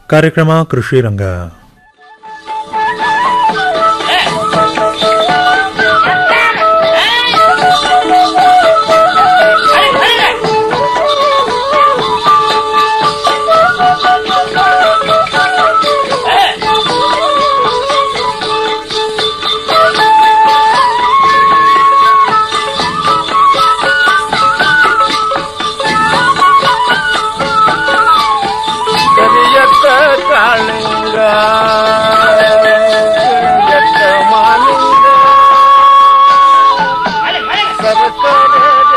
ಕಾರ್ಯಕ್ರಮ ಕೃಷಿ ರಂಗ ಕರಿಯತ್ತ ಕಾಳಿಂಗ ಕರಿಯತ್ತ ಮಾಲಿಂಗ ಸರಸರ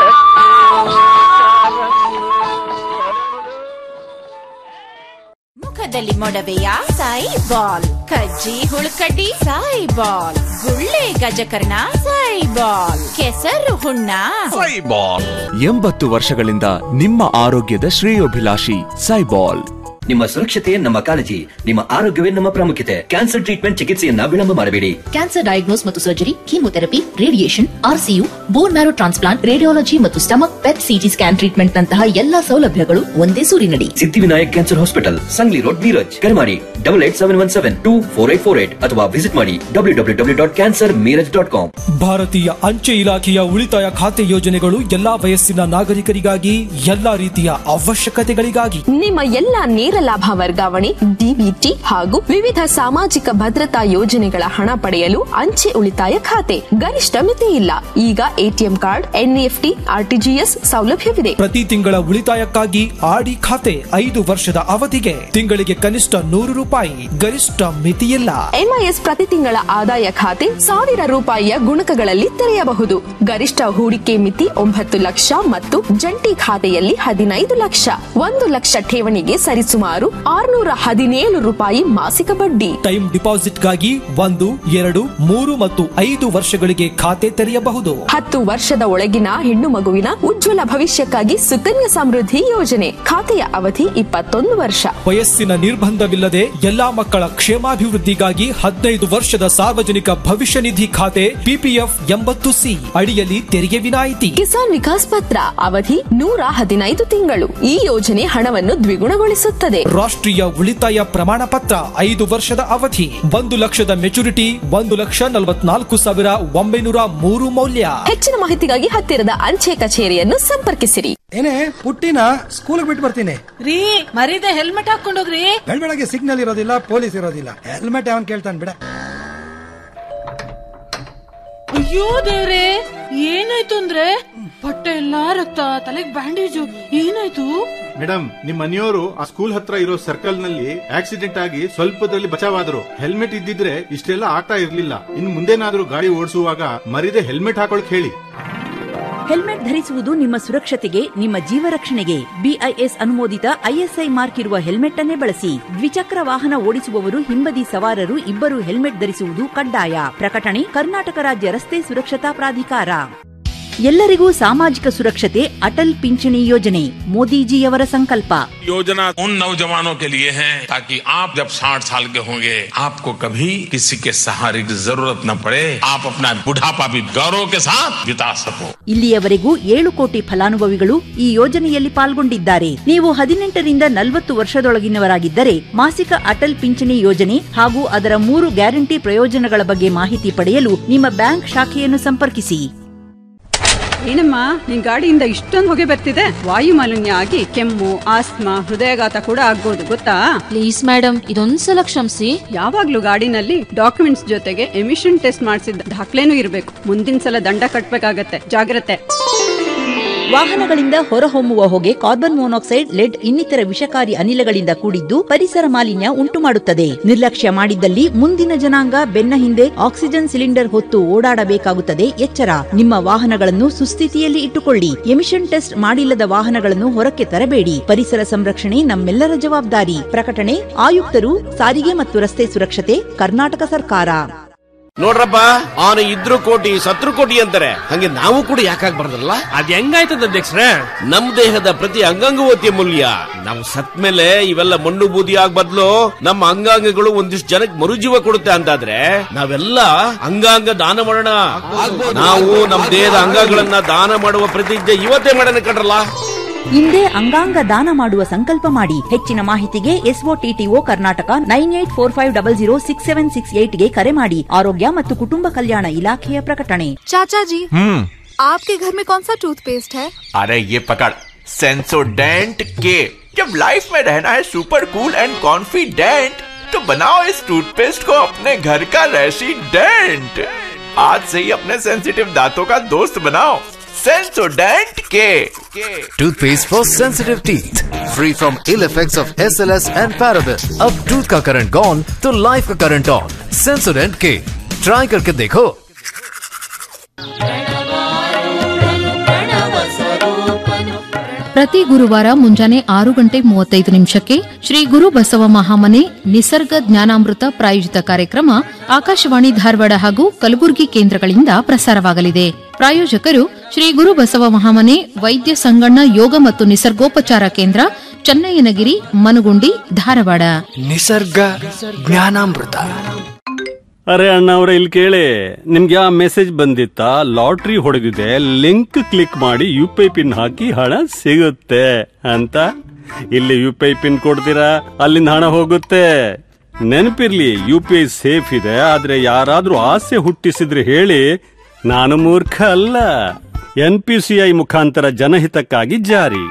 ಮುಖದಲ್ಲಿ ಮೊಡವೆಯ ಸಾಯಿ ಬಾಲ್ ಕಜ್ಜಿ ಹುಳುಕಡ್ಡಿ ಸಾಯಿ ಬಾಲ್ ಗುಳ್ಳೆ ಗಜಕರ್ಣ ಸಾಯಿ ಬಾಲ್ ಕೆಸರು ಹುಣ್ಣ ಎಂಬತ್ತು ವರ್ಷಗಳಿಂದ ನಿಮ್ಮ ಆರೋಗ್ಯದ ಶ್ರೇಯೋಭಿಲಾಷಿ ಸೈಬಾಲ್ ನಿಮ್ಮ ಸುರಕ್ಷತೆ ನಮ್ಮ ಕಾಳಜಿ ನಿಮ್ಮ ಆರೋಗ್ಯವೇ ನಮ್ಮ ಪ್ರಾಮುಖ್ಯತೆ ಕ್ಯಾನ್ಸರ್ ಟ್ರೀಟ್ಮೆಂಟ್ ಚಿಕಿತ್ಸೆಯನ್ನ ವಿಳಂಬ ಮಾಡಬೇಡಿ ಕ್ಯಾನ್ಸರ್ ಡಯಾಗ್ನೋಸ್ ಮತ್ತು surgery chemotherapy radiation RCU bone marrow transplant radiology ಮತ್ತು stomach PET CT scan treatment ನಂತಹ ಎಲ್ಲಾ ಸೌಲಭ್ಯಗಳು ಒಂದೇ ಸೂರಿನಡಿ Siddhivinayak cancer hospital Sangli road Miraj ಕರೆ ಮಾಡಿ double eight seven one seven two four eight four eight ಅಥವಾ ವಿಸಿಟ್ ಮಾಡಿ W W W dot cancer Miraj dot com ಭಾರತೀಯ ಅಂಚೆ ಇಲಾಖೆಯ ಉಳಿತಾಯ ಖಾತೆ ಯೋಜನೆಗಳು ಎಲ್ಲಾ ವಯಸ್ಸಿನ ನಾಗರಿಕರಿಗಾಗಿ ಎಲ್ಲಾ ರೀತಿಯ ಅವಶ್ಯಕತೆಗಳಿಗಾಗಿ ನಿಮ್ಮ ಎಲ್ಲ ನೇರ ಲಾಭ ವರ್ಗಾವಣೆ ಡಿಬಿಟಿ ಹಾಗೂ ವಿವಿಧ ಸಾಮಾಜಿಕ ಭದ್ರತಾ ಯೋಜನೆಗಳ ಹಣ ಪಡೆಯಲು ಅಂಚೆ ಉಳಿತಾಯ ಖಾತೆ ಗರಿಷ್ಠ ಮಿತಿ ಇಲ್ಲ ಈಗ ಎಟಿಎಂ ಕಾರ್ಡ್ ಎನ್ಇಎಫ್ಟಿ ಆರ್ಟಿಜಿಎಸ್ ಸೌಲಭ್ಯವಿದೆ ಪ್ರತಿ ತಿಂಗಳ ಉಳಿತಾಯಕ್ಕಾಗಿ ಆಡಿ ಖಾತೆ ಐದು ವರ್ಷದ ಅವಧಿಗೆ ತಿಂಗಳಿಗೆ ಕನಿಷ್ಠ ನೂರು ರೂಪಾಯಿ ಗರಿಷ್ಠ ಮಿತಿಯಿಲ್ಲ ಎಂಐಎಸ್ ಪ್ರತಿ ತಿಂಗಳ ಆದಾಯ ಖಾತೆ ಸಾವಿರ ರೂಪಾಯಿಯ ಗುಣಕಗಳಲ್ಲಿ ತೆರೆಯಬಹುದು ಗರಿಷ್ಠ ಹೂಡಿಕೆ ಮಿತಿ ಒಂಬತ್ತು ಲಕ್ಷ ಮತ್ತು ಜಂಟಿ ಖಾತೆಯಲ್ಲಿ ಹದಿನೈದು ಲಕ್ಷ ಒಂದು ಲಕ್ಷ ಠೇವಣಿಗೆ ಸರಿಸುಮಾರು ಆರುನೂರ ಹದಿನೇಳು ರೂಪಾಯಿ ಮಾಸಿಕ ಬಡ್ಡಿ ಟೈಮ್ ಡಿಪಾಸಿಟ್ಗಾಗಿ ಒಂದು ಎರಡು ಮೂರು ಮತ್ತು ಐದು ವರ್ಷಗಳಿಗೆ ಖಾತೆ ತೆರೆಯಬಹುದು ಹತ್ತು ವರ್ಷದ ಒಳಗಿನ ಹೆಣ್ಣು ಮಗುವಿನ ಉಜ್ವಲ ಭವಿಷ್ಯಕ್ಕಾಗಿ ಸುಕನ್ಯಾ ಸಮೃದ್ಧಿ ಯೋಜನೆ ಖಾತೆಯ ಅವಧಿ ಇಪ್ಪತ್ತೊಂದು ವರ್ಷ ವಯಸ್ಸಿನ ನಿರ್ಬಂಧವಿಲ್ಲದೆ ಎಲ್ಲಾ ಮಕ್ಕಳ ಕ್ಷೇಮಾಭಿವೃದ್ಧಿಗಾಗಿ ಹದಿನೈದು ವರ್ಷದ ಸಾರ್ವಜನಿಕ ಭವಿಷ್ಯ ನಿಧಿ ಖಾತೆ ಪಿಪಿಎಫ್ ಎಂಬತ್ತು ಸಿ ಅಡಿಯಲ್ಲಿ ತೆರಿಗೆ ವಿನಾಯಿತಿ ಕಿಸಾನ್ ವಿಕಾಸ್ ಪತ್ರ ಅವಧಿ ನೂರ ಹದಿನೈದು ತಿಂಗಳು ಈ ಯೋಜನೆ ಹಣವನ್ನು ದ್ವಿಗುಣಗೊಳಿಸುತ್ತದೆ ರಾಷ್ಟ್ರೀಯ ಉಳಿತಾಯ ಪ್ರಮಾಣ ಪತ್ರ ಐದು ವರ್ಷದ ಅವಧಿ ಒಂದು ಲಕ್ಷದ ಮೆಚುರಿಟಿ ಒಂದು ಲಕ್ಷ ನಲವತ್ನಾಲ್ಕು ಸಾವಿರ ಒಂಬೈನೂರ ಮೂರು ಮೌಲ್ಯ ಹೆಚ್ಚಿನ ಮಾಹಿತಿಗಾಗಿ ಹತ್ತಿರದ ಅಂಚೆ ಕಚೇರಿಯನ್ನು ಸಂಪರ್ಕಿಸಿರಿ ಏನೇ ಪುಟ್ಟಿನ ಸ್ಕೂಲ್ ಬಿಟ್ಟು ಬರ್ತೀನಿ ರೀ ಮರೀದೆ ಹೆಲ್ಮೆಟ್ ಹಾಕೊಂಡೋಗ್ರಿ ಬೆಳ್ ಬೆಳಗ್ಗೆ ಸಿಗ್ನಲ್ ಇರೋದಿಲ್ಲ ಪೊಲೀಸ್ ಇರೋದಿಲ್ಲ ಹೆಲ್ಮೆಟ್ ಯಾವನ್ ಕೇಳ್ತಾನೆ ಬಿಡ ಅಯ್ಯೋ ದೇವ್ರೆ ಏನಾಯ್ತು ಅಂದ್ರೆ ಬಟ್ಟೆ ಎಲ್ಲಾ ರಕ್ತ ತಲೆಗ್ ಬ್ಯಾಂಡೇಜು ಏನಾಯ್ತು ಮೇಡಮ್ ನಿಮ್ ಮನೆಯವರು ಆ ಸ್ಕೂಲ್ ಹತ್ರ ಇರೋ ಸರ್ಕಲ್ ನಲ್ಲಿ ಆಕ್ಸಿಡೆಂಟ್ ಆಗಿ ಸ್ವಲ್ಪದಲ್ಲಿ ಬಚಾವಾದ್ರು ಹೆಲ್ಮೆಟ್ ಇದ್ದಿದ್ರೆ ಇಷ್ಟೆಲ್ಲ ಆಗ್ತಾ ಇರ್ಲಿಲ್ಲ ಇನ್ ಮುಂದೇನಾದ್ರೂ ಗಾಡಿ ಓಡಿಸುವಾಗ ಮರಿದೆ ಹೆಲ್ಮೆಟ್ ಹಾಕೊಳಕ್ ಹೇಳಿ ಹೆಲ್ಮೆಟ್ ಧರಿಸುವುದು ನಿಮ್ಮ ಸುರಕ್ಷತೆಗೆ ನಿಮ್ಮ ಜೀವ ರಕ್ಷಣೆಗೆ ಬಿಐಎಸ್ ಅನುಮೋದಿತ ಐಎಸ್ಐ ಮಾರ್ಕ್ ಇರುವ ಹೆಲ್ಮೆಟ್ ಅನ್ನೇ ಬಳಸಿ ದ್ವಿಚಕ್ರ ವಾಹನ ಓಡಿಸುವವರು ಹಿಂಬದಿ ಸವಾರರು ಇಬ್ಬರು ಹೆಲ್ಮೆಟ್ ಧರಿಸುವುದು ಕಡ್ಡಾಯ ಪ್ರಕಟಣೆ ಕರ್ನಾಟಕ ರಾಜ್ಯ ರಸ್ತೆ ಸುರಕ್ಷತಾ ಪ್ರಾಧಿಕಾರ ಎಲ್ಲರಿಗೂ ಸಾಮಾಜಿಕ ಸುರಕ್ಷತೆ ಅಟಲ್ ಪಿಂಚಣಿ ಯೋಜನೆ ಮೋದಿಜಿಯವರ ಸಂಕಲ್ಪ योजना उन नौजवानों के लिए है ताकि आप जब 60 साल के होंगे आपको कभी किसी के सहारे की जरूरत न पड़े आप अपना बुढ़ापा भी गौरव के साथ बिता सको ಇಲ್ಲಿಯವರೆಗೂ ಏಳು ಕೋಟಿ ಫಲಾನುಭವಿಗಳು ಈ ಯೋಜನೆಯಲ್ಲಿ ಪಾಲ್ಗೊಂಡಿದ್ದಾರೆ ನೀವು ಹದಿನೆಂಟರಿಂದ ನಲವತ್ತು ವರ್ಷದೊಳಗಿನವರಾಗಿದ್ದರೆ ಮಾಸಿಕ ಅಟಲ್ ಪಿಂಚಣಿ ಯೋಜನೆ ಹಾಗೂ ಅದರ ಮೂರು ಗ್ಯಾರಂಟಿ ಪ್ರಯೋಜನಗಳ ಬಗ್ಗೆ ಮಾಹಿತಿ ಪಡೆಯಲು ನಿಮ್ಮ ಬ್ಯಾಂಕ್ ಶಾಖೆಯನ್ನು ಸಂಪರ್ಕಿಸಿ ಏನಮ್ಮ ನಿನ್ ಗಾಡಿಯಿಂದ ಇಷ್ಟೊಂದು ಹೊಗೆ ಬರ್ತಿದೆ ವಾಯು ಮಾಲಿನ್ಯ ಆಗಿ ಕೆಮ್ಮು ಆಸ್ತಮಾ ಹೃದಯಾಘಾತ ಕೂಡ ಆಗ್ಬೋದು ಗೊತ್ತಾ ಪ್ಲೀಸ್ ಮೇಡಮ್ ಇದೊಂದ್ಸಲ ಕ್ಷಮಿಸಿ ಯಾವಾಗ್ಲೂ ಗಾಡಿನಲ್ಲಿ ಡಾಕ್ಯುಮೆಂಟ್ಸ್ ಜೊತೆಗೆ ಎಮಿಷನ್ ಟೆಸ್ಟ್ ಮಾಡಿಸಿದ ದಾಖಲೆನೂ ಇರಬೇಕು ಮುಂದಿನ ಸಲ ದಂಡ ಕಟ್ಬೇಕಾಗತ್ತೆ ಜಾಗ್ರತೆ ವಾಹನಗಳಿಂದ ಹೊರಹೊಮ್ಮುವ ಹೊಗೆ ಕಾರ್ಬನ್ ಮೊನಾಕ್ಸೈಡ್ ಲೆಡ್ ಇನ್ನಿತರ ವಿಷಕಾರಿ ಅನಿಲಗಳಿಂದ ಕೂಡಿದ್ದು ಪರಿಸರ ಮಾಲಿನ್ಯ ಉಂಟು ಮಾಡುತ್ತದೆ ನಿರ್ಲಕ್ಷ್ಯ ಮಾಡಿದ್ದಲ್ಲಿ ಮುಂದಿನ ಜನಾಂಗ ಬೆನ್ನ ಹಿಂದೆ ಆಕ್ಸಿಜನ್ ಸಿಲಿಂಡರ್ ಹೊತ್ತು ಓಡಾಡಬೇಕಾಗುತ್ತದೆ ಎಚ್ಚರ ನಿಮ್ಮ ವಾಹನಗಳನ್ನು ಸುಸ್ಥಿತಿಯಲ್ಲಿ ಇಟ್ಟುಕೊಳ್ಳಿ ಎಮಿಷನ್ ಟೆಸ್ಟ್ ಮಾಡಿಲ್ಲದ ವಾಹನಗಳನ್ನು ಹೊರಕ್ಕೆ ತರಬೇಡಿ ಪರಿಸರ ಸಂರಕ್ಷಣೆ ನಮ್ಮೆಲ್ಲರ ಜವಾಬ್ದಾರಿ ಪ್ರಕಟಣೆ ಆಯುಕ್ತರು ಸಾರಿಗೆ ಮತ್ತು ರಸ್ತೆ ಸುರಕ್ಷತೆ ಕರ್ನಾಟಕ ಸರ್ಕಾರ ನೋಡ್ರಪ್ಪ ಅವನು ಇದ್ರು ಕೋಟಿ ಸತ್ರು ಕೋಟಿ ಅಂತಾರೆ ಹಂಗೆ ನಾವು ಕೂಡ ಯಾಕಾಗ್ಬಾರ್ದಲ್ಲ ಅದ್ ಹೆಂಗಾಯ್ತದ ಅಧ್ಯಕ್ಷರೇ ನಮ್ ದೇಹದ ಪ್ರತಿ ಅಂಗಾಂಗವೂ ಅತ್ಯಮೂಲ್ಯ ನಾವು ಸತ್ ಮೇಲೆ ಇವೆಲ್ಲ ಮಣ್ಣು ಬೂದಿ ಆಗ್ ಬದ್ಲು ನಮ್ಮ ಅಂಗಾಂಗಗಳು ಒಂದಿಷ್ಟು ಜನಕ್ಕೆ ಮರುಜೀವ ಕೊಡುತ್ತೆ ಅಂತಾದ್ರೆ ನಾವೆಲ್ಲ ಅಂಗಾಂಗ ದಾನ ಮಾಡೋಣ ನಾವು ನಮ್ ದೇಹದ ಅಂಗಗಳನ್ನ ದಾನ ಮಾಡುವ ಪ್ರತಿಜ್ಞೆ ಇವತ್ತೇ ಮಾಡೋಣ ಕಣ್ರಲ್ಲ ಹಿಂದೆ ಅಂಗಾಂಗ ದಾನ ಮಾಡುವ ಸಂಕಲ್ಪ ಮಾಡಿ ಹೆಚ್ಚಿನ ಮಾಹಿತಿಗೆ SOTTO Karnataka nine eight four five double zero six seven six ಏಟ್ಗೆ ಕರೆ ಮಾಡಿ ಆರೋಗ್ಯ ಮತ್ತು ಕುಟುಂಬ ಕಲ್ಯಾಣ ಇಲಾಖೆಯ ಪ್ರಕಟಣೆ चाचा जी हम्म आपके घर में कौन सा टूथपेस्ट है अरे ये पकड़ सेंसोडेंट के जब लाइफ में रहना है सुपर कूल एंड कॉन्फिडेंट तो बनाओ इस टूथपेस्ट को अपने घर का रेसिडेंट आज से ही अपने सेंसिटिव दांतों का दोस्त बनाओ सेंसोडेंट के Toothpaste for sensitive teeth. Free from ill effects of SLS and paraben. अब tooth का करंट gone तो लाइफ का करंट ऑन Sensodyne के ट्राई करके देखो ಪ್ರತಿ ಗುರುವಾರ ಮುಂಜಾನೆ ಆರು ಗಂಟೆ ಮೂವತ್ತೈದು ನಿಮಿಷಕ್ಕೆ ಶ್ರೀ ಗುರು ಬಸವ ಮಹಾಮನೆ ನಿಸರ್ಗ ಜ್ಞಾನಾಮೃತ ಪ್ರಾಯೋಜಿತ ಕಾರ್ಯಕ್ರಮ ಆಕಾಶವಾಣಿ ಧಾರವಾಡ ಹಾಗೂ ಕಲಬುರಗಿ ಕೇಂದ್ರಗಳಿಂದ ಪ್ರಸಾರವಾಗಲಿದೆ ಪ್ರಾಯೋಜಕರು ಶ್ರೀ ಗುರು ಬಸವ ಮಹಾಮನೆ ವೈದ್ಯ ಸಂಗಣ್ಣ ಯೋಗ ಮತ್ತು ನಿಸರ್ಗೋಪಚಾರ ಕೇಂದ್ರ ಚನ್ನಯ್ಯನಗಿರಿ ಮನುಗುಂಡಿ ಧಾರವಾಡ ನಿಸರ್ಗ ಜ್ಞಾನಾಮೃತ ಅರೆ ಅಣ್ಣ ಅವ್ರೆ ಇಲ್ಲಿ ಕೇಳಿ ನಿಮ್ಗೆ ಆ ಮೆಸೇಜ್ ಬಂದಿತ್ತಾ ಲಾಟ್ರಿ ಹೊಡೆದಿದೆ ಲಿಂಕ್ ಕ್ಲಿಕ್ ಮಾಡಿ ಯು ಪಿ ಐ ಪಿನ್ ಹಾಕಿ ಹಣ ಸಿಗುತ್ತೆ ಅಂತ ಇಲ್ಲಿ ಯು ಪಿ ಐ ಪಿನ್ ಕೊಡ್ತೀರಾ ಅಲ್ಲಿಂದ ಹಣ ಹೋಗುತ್ತೆ ನೆನಪಿರ್ಲಿ ಯು ಪಿ ಐ ಸೇಫ್ ಇದೆ ಆದ್ರೆ ಯಾರಾದ್ರೂ ಆಸೆ ಹುಟ್ಟಿಸಿದ್ರೆ ಹೇಳಿ ನಾನು ಮೂರ್ಖ ಅಲ್ಲ ಎನ್ ಪಿ ಸಿ ಐ ಮುಖಾಂತರ ಜನಹಿತಕ್ಕಾಗಿ ಜಾರಿ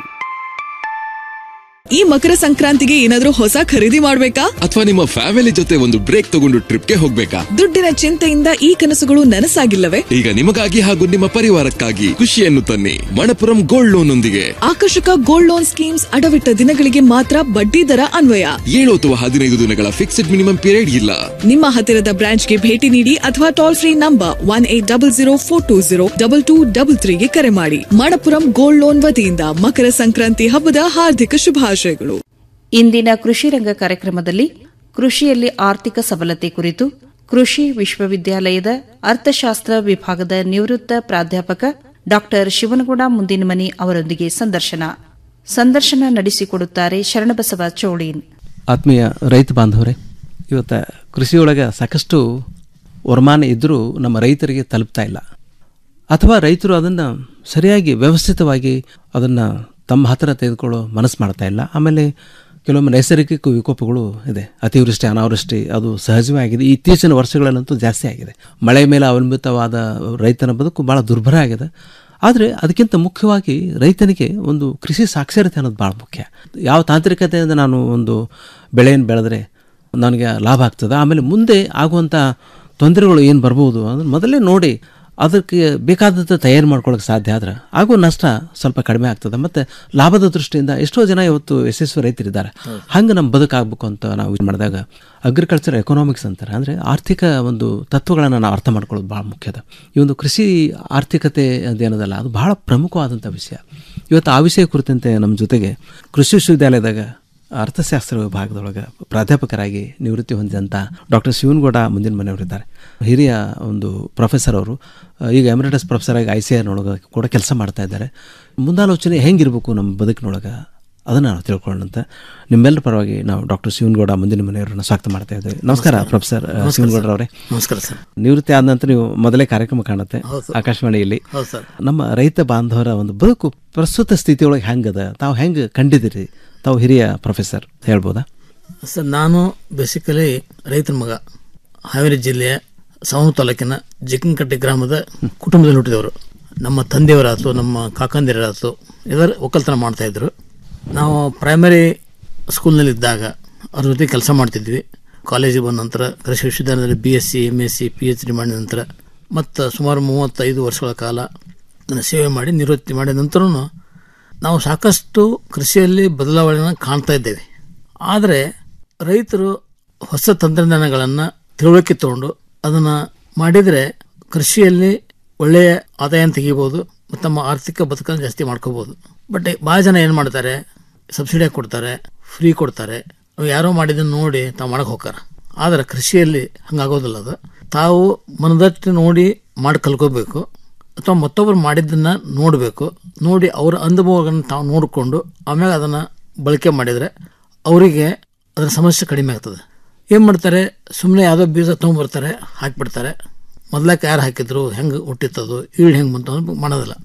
ಈ ಮಕರ ಸಂಕ್ರಾಂತಿಗೆ ಏನಾದ್ರೂ ಹೊಸ ಖರೀದಿ ಮಾಡ್ಬೇಕಾ ಅಥವಾ ನಿಮ್ಮ ಫ್ಯಾಮಿಲಿ ಜೊತೆ ಒಂದು ಬ್ರೇಕ್ ತಗೊಂಡು ಟ್ರಿಪ್ಗೆ ಹೋಗ್ಬೇಕಾ ದುಡ್ಡಿನ ಚಿಂತೆಯಿಂದ ಈ ಕನಸುಗಳು ನನಸಾಗಿಲ್ಲವೇ ಈಗ ನಿಮಗಾಗಿ ಹಾಗೂ ನಿಮ್ಮ ಪರಿವಾರಕ್ಕಾಗಿ ಖುಷಿಯನ್ನು ತನ್ನಿ ಮಣಪುರಂ ಗೋಲ್ಡ್ ಲೋನ್ ಒಂದಿಗೆ ಆಕರ್ಷಕ ಗೋಲ್ಡ್ ಲೋನ್ ಸ್ಕೀಮ್ಸ್ ಅಡವಿಟ್ಟ ದಿನಗಳಿಗೆ ಮಾತ್ರ ಬಡ್ಡಿ ದರ ಅನ್ವಯ ಏಳು ಅಥವಾ ಹದಿನೈದು ದಿನಗಳ ಫಿಕ್ಸ್ಡ್ ಮಿನಿಮಮ್ ಪೀರಿಯಡ್ ಇಲ್ಲ ನಿಮ್ಮ ಹತ್ತಿರದ ಬ್ರಾಂಚ್ಗೆ ಭೇಟಿ ನೀಡಿ ಅಥವಾ toll free number one eight double zero four two zero double two double ತ್ರೀಗೆ ಕರೆ ಮಾಡಿ ಮಣಪುರಂ ಗೋಲ್ಡ್ ಲೋನ್ ವತಿಯಿಂದ ಮಕರ ಸಂಕ್ರಾಂತಿ ಹಬ್ಬದ ಹಾರ್ದಿಕ ಶುಭಾಶಯಗಳು ಇಂದಿನ ಕೃಷಿ ರಂಗ ಕಾರ್ಯಕ್ರಮದಲ್ಲಿ ಕೃಷಿಯಲ್ಲಿ ಆರ್ಥಿಕ ಸಬಲತೆ ಕುರಿತು ಕೃಷಿ ವಿಶ್ವವಿದ್ಯಾಲಯದ ಅರ್ಥಶಾಸ್ತ್ರ ವಿಭಾಗದ ನಿವೃತ್ತ ಪ್ರಾಧ್ಯಾಪಕ ಡಾ ಶಿವನಗೌಡ ಮುಂದಿನಮನಿ ಅವರೊಂದಿಗೆ ಸಂದರ್ಶನ ಸಂದರ್ಶನ ನಡೆಸಿಕೊಡುತ್ತಾರೆ ಶರಣಬಸವ ಚೋಳೀನ್ ಆತ್ಮೀಯ ರೈತ ಬಾಂಧವರೇ ಇವತ್ತು ಕೃಷಿಯೊಳಗೆ ಸಾಕಷ್ಟು ವರಮಾನ ಇದ್ದರೂ ನಮ್ಮ ರೈತರಿಗೆ ತಲುಪ್ತಾ ಇಲ್ಲ ಅಥವಾ ರೈತರು ಅದನ್ನು ಸರಿಯಾಗಿ ವ್ಯವಸ್ಥಿತವಾಗಿ ಅದನ್ನು ತಮ್ಮ ಹತ್ತಿರ ತೆಗೆದುಕೊಳ್ಳೋ ಮನಸ್ಸು ಮಾಡ್ತಾ ಇಲ್ಲ ಆಮೇಲೆ ಕೆಲವೊಮ್ಮೆ ನೈಸರ್ಗಿಕ ವಿಕೋಪಗಳು ಇದೆ ಅತಿವೃಷ್ಟಿ ಅನಾವೃಷ್ಟಿ ಅದು ಸಹಜವೇ ಆಗಿದೆ ಇತ್ತೀಚಿನ ವರ್ಷಗಳಲ್ಲಂತೂ ಜಾಸ್ತಿ ಆಗಿದೆ ಮಳೆ ಮೇಲೆ ಅವಲಂಬಿತವಾದ ರೈತನ ಬದುಕು ಭಾಳ ದುರ್ಭರ ಆಗಿದೆ ಆದರೆ ಅದಕ್ಕಿಂತ ಮುಖ್ಯವಾಗಿ ರೈತನಿಗೆ ಒಂದು ಕೃಷಿ ಸಾಕ್ಷರತೆ ಅನ್ನೋದು ಭಾಳ ಮುಖ್ಯ ಯಾವ ತಾಂತ್ರಿಕತೆಯಿಂದ ನಾನು ಒಂದು ಬೆಳೆಯನ್ನು ಬೆಳೆದ್ರೆ ನನಗೆ ಲಾಭ ಆಗ್ತದೆ ಆಮೇಲೆ ಮುಂದೆ ಆಗುವಂಥ ತೊಂದರೆಗಳು ಏನು ಬರ್ಬೋದು ಅದನ್ನು ಮೊದಲೇ ನೋಡಿ ಅದಕ್ಕೆ ಬೇಕಾದಂಥ ತಯಾರು ಮಾಡ್ಕೊಳ್ಳೋಕೆ ಸಾಧ್ಯ ಆದ್ರೆ ಆಗೋ ನಷ್ಟ ಸ್ವಲ್ಪ ಕಡಿಮೆ ಆಗ್ತದೆ ಮತ್ತು ಲಾಭದ ದೃಷ್ಟಿಯಿಂದ ಎಷ್ಟೋ ಜನ ಇವತ್ತು ಯಶಸ್ವಿ ರೈತರಿದ್ದಾರೆ ಹಂಗೆ ನಮ್ಮ ಬದುಕಾಗಬೇಕು ಅಂತ ನಾವು ಇದು ಮಾಡಿದಾಗ ಅಗ್ರಿಕಲ್ಚರ್ ಎಕನಾಮಿಕ್ಸ್ ಅಂತಾರೆ ಅಂದರೆ ಆರ್ಥಿಕ ಒಂದು ತತ್ವಗಳನ್ನು ನಾವು ಅರ್ಥ ಮಾಡ್ಕೊಳ್ಳೋದು ಭಾಳ ಮುಖ್ಯದ ಈ ಒಂದು ಕೃಷಿ ಆರ್ಥಿಕತೆ ಅದೇನದಲ್ಲ ಅದು ಭಾಳ ಪ್ರಮುಖವಾದಂಥ ವಿಷಯ ಇವತ್ತು ಆ ವಿಷಯ ಕುರಿತಂತೆ ನಮ್ಮ ಜೊತೆಗೆ ಕೃಷಿ ವಿಶ್ವವಿದ್ಯಾಲಯದಾಗ ಅರ್ಥಶಾಸ್ತ್ರ ವಿಭಾಗದೊಳಗೆ ಪ್ರಾಧ್ಯಾಪಕರಾಗಿ ನಿವೃತ್ತಿ ಹೊಂದಿದಂಥ ಡಾಕ್ಟರ್ ಶಿವನಗೌಡ ಮುಂದಿನ ಮನೆಯವರಿದ್ದಾರೆ ಹಿರಿಯ ಒಂದು ಪ್ರೊಫೆಸರ್ ಅವರು ಈಗ ಎಮರಿಟಸ್ ಪ್ರೊಫೆಸರ್ ಆಗಿ ಐ ಸಿ ಆರ್ನೊಳಗೆ ಕೂಡ ಕೆಲಸ ಮಾಡ್ತಾ ಇದ್ದಾರೆ ಮುಂದಾಲೋಚನೆ ಹೆಂಗಿರಬೇಕು ನಮ್ಮ ಬದುಕಿನೊಳಗೆ ಅದನ್ನು ನಾವು ತಿಳ್ಕೊಳ್ಳೋಣಂತ ನಿಮ್ಮೆಲ್ಲರ ಪರವಾಗಿ ನಾವು ಡಾಕ್ಟರ್ ಶಿವನಗೌಡ ಮುಂದಿನ ಮನೆಯವರನ್ನ ಸ್ವಾಗತ ಮಾಡ್ತಾ ಇದ್ದೇವೆ ನಮಸ್ಕಾರ ಪ್ರೊಫೆಸರ್ ನಮಸ್ಕಾರ ಶಿವನಗೌಡ್ರ ಅವರೇ ನಮಸ್ಕಾರ ಸರ್ ನಿವೃತ್ತಿ ಆದ ನಂತರ ನೀವು ಮೊದಲೇ ಕಾರ್ಯಕ್ರಮ ಕಾಣುತ್ತೆ ಹೌದು ಸರ್. ಆಕಾಶವಾಣಿಯಲ್ಲಿ ಹೌದು ಸರ್. ನಮ್ಮ ರೈತ ಬಾಂಧವರ ಒಂದು ಬದುಕು ಪ್ರಸ್ತುತ ಸ್ಥಿತಿಯೊಳಗೆ ಹೆಂಗದ ತಾವು ಹೆಂಗೆ ಕಂಡಿದ್ದೀರಿ ತಾವು ಹಿರಿಯ ಪ್ರೊಫೆಸರ್ ಹೇಳ್ಬೋದಾ ಸರ್ ನಾನು ಬೇಸಿಕಲಿ ರೈತನ ಮಗ ಹಾವೇರಿ ಜಿಲ್ಲೆಯ ಸವಣೂರು ತಾಲೂಕಿನ ಜಿಕ್ಕನಕಟ್ಟೆ ಗ್ರಾಮದ ಕುಟುಂಬದಲ್ಲಿ ಹುಟ್ಟಿದವರು ನಮ್ಮ ತಂದೆಯವರಾಯ್ತು ನಮ್ಮ ಕಾಕಂದಿರಾಯ್ತು ಇದರ ಒಕ್ಕಲ್ತನ ಮಾಡ್ತಾ ಇದ್ರು ನಾವು ಪ್ರೈಮರಿ ಸ್ಕೂಲ್ನಲ್ಲಿ ಇದ್ದಾಗ ಅವ್ರ ಜೊತೆ ಕೆಲಸ ಮಾಡ್ತಿದ್ವಿ ಕಾಲೇಜಿಗೆ ಬಂದ ನಂತರ ಕೃಷಿ ವಿಶ್ವವಿದ್ಯಾಲಯದಲ್ಲಿ B S C M S C P H D ಮಾಡಿದ ನಂತರ ಮತ್ತು ಸುಮಾರು ಮೂವತ್ತೈದು ವರ್ಷಗಳ ಕಾಲ ನನ್ನ ಸೇವೆ ಮಾಡಿ ನಿವೃತ್ತಿ ಮಾಡಿದ ನಂತರನೂ ನಾವು ಸಾಕಷ್ಟು ಕೃಷಿಯಲ್ಲಿ ಬದಲಾವಣೆಯನ್ನು ಕಾಣ್ತಾ ಇದ್ದೇವೆ ಆದರೆ ರೈತರು ಹೊಸ ತಂತ್ರಜ್ಞಾನಗಳನ್ನು ತಿಳುವಳಿಕೆ ತಗೊಂಡು ಅದನ್ನು ಮಾಡಿದರೆ ಕೃಷಿಯಲ್ಲಿ ಒಳ್ಳೆಯ ಆದಾಯ ತೆಗಿಬೋದು ಮತ್ತು ತಮ್ಮ ಆರ್ಥಿಕ ಬದುಕನ್ನು ಜಾಸ್ತಿ ಮಾಡ್ಕೋಬೋದು ಬಟ್ ಭಾಳ ಜನ ಏನು ಮಾಡ್ತಾರೆ ಸಬ್ಸಿಡಿಯಾಗಿ ಕೊಡ್ತಾರೆ ಫ್ರೀ ಕೊಡ್ತಾರೆ ಅವು ಯಾರೋ ಮಾಡಿದ್ದನ್ನು ನೋಡಿ ತಾವು ಮಾಡಕ್ಕೆ ಹೋಗ್ತಾರೆ ಆದರೆ ಕೃಷಿಯಲ್ಲಿ ಹಂಗಾಗೋದಿಲ್ಲ ಅದು ತಾವು ಮನದಟ್ಟು ನೋಡಿ ಮಾಡಿ ಕಲ್ಕೋಬೇಕು ಅಥವಾ ಮತ್ತೊಬ್ಬರು ಮಾಡಿದ್ದನ್ನು ನೋಡಬೇಕು ನೋಡಿ ಅವರ ಅನುಭವಗಳನ್ನು ತಾವು ನೋಡಿಕೊಂಡು ಆಮೇಲೆ ಅದನ್ನು ಬಳಕೆ ಮಾಡಿದರೆ ಅವರಿಗೆ ಅದರ ಸಮಸ್ಯೆ ಕಡಿಮೆ ಆಗ್ತದೆ ಏನು ಮಾಡ್ತಾರೆ ಸುಮ್ಮನೆ ಯಾವುದೋ ಬೀಜ ತೊಗೊಂಬರ್ತಾರೆ ಹಾಕಿಬಿಡ್ತಾರೆ ಮೊದ್ಲಕ್ಕೆ ಯಾರು ಹಾಕಿದ್ರು ಹೆಂಗೆ ಹುಟ್ಟಿತ್ತದು ಈಳು ಹೆಂಗೆ ಬಂತು ಅನ್ನೋದು ಮಾಡೋದಿಲ್ಲ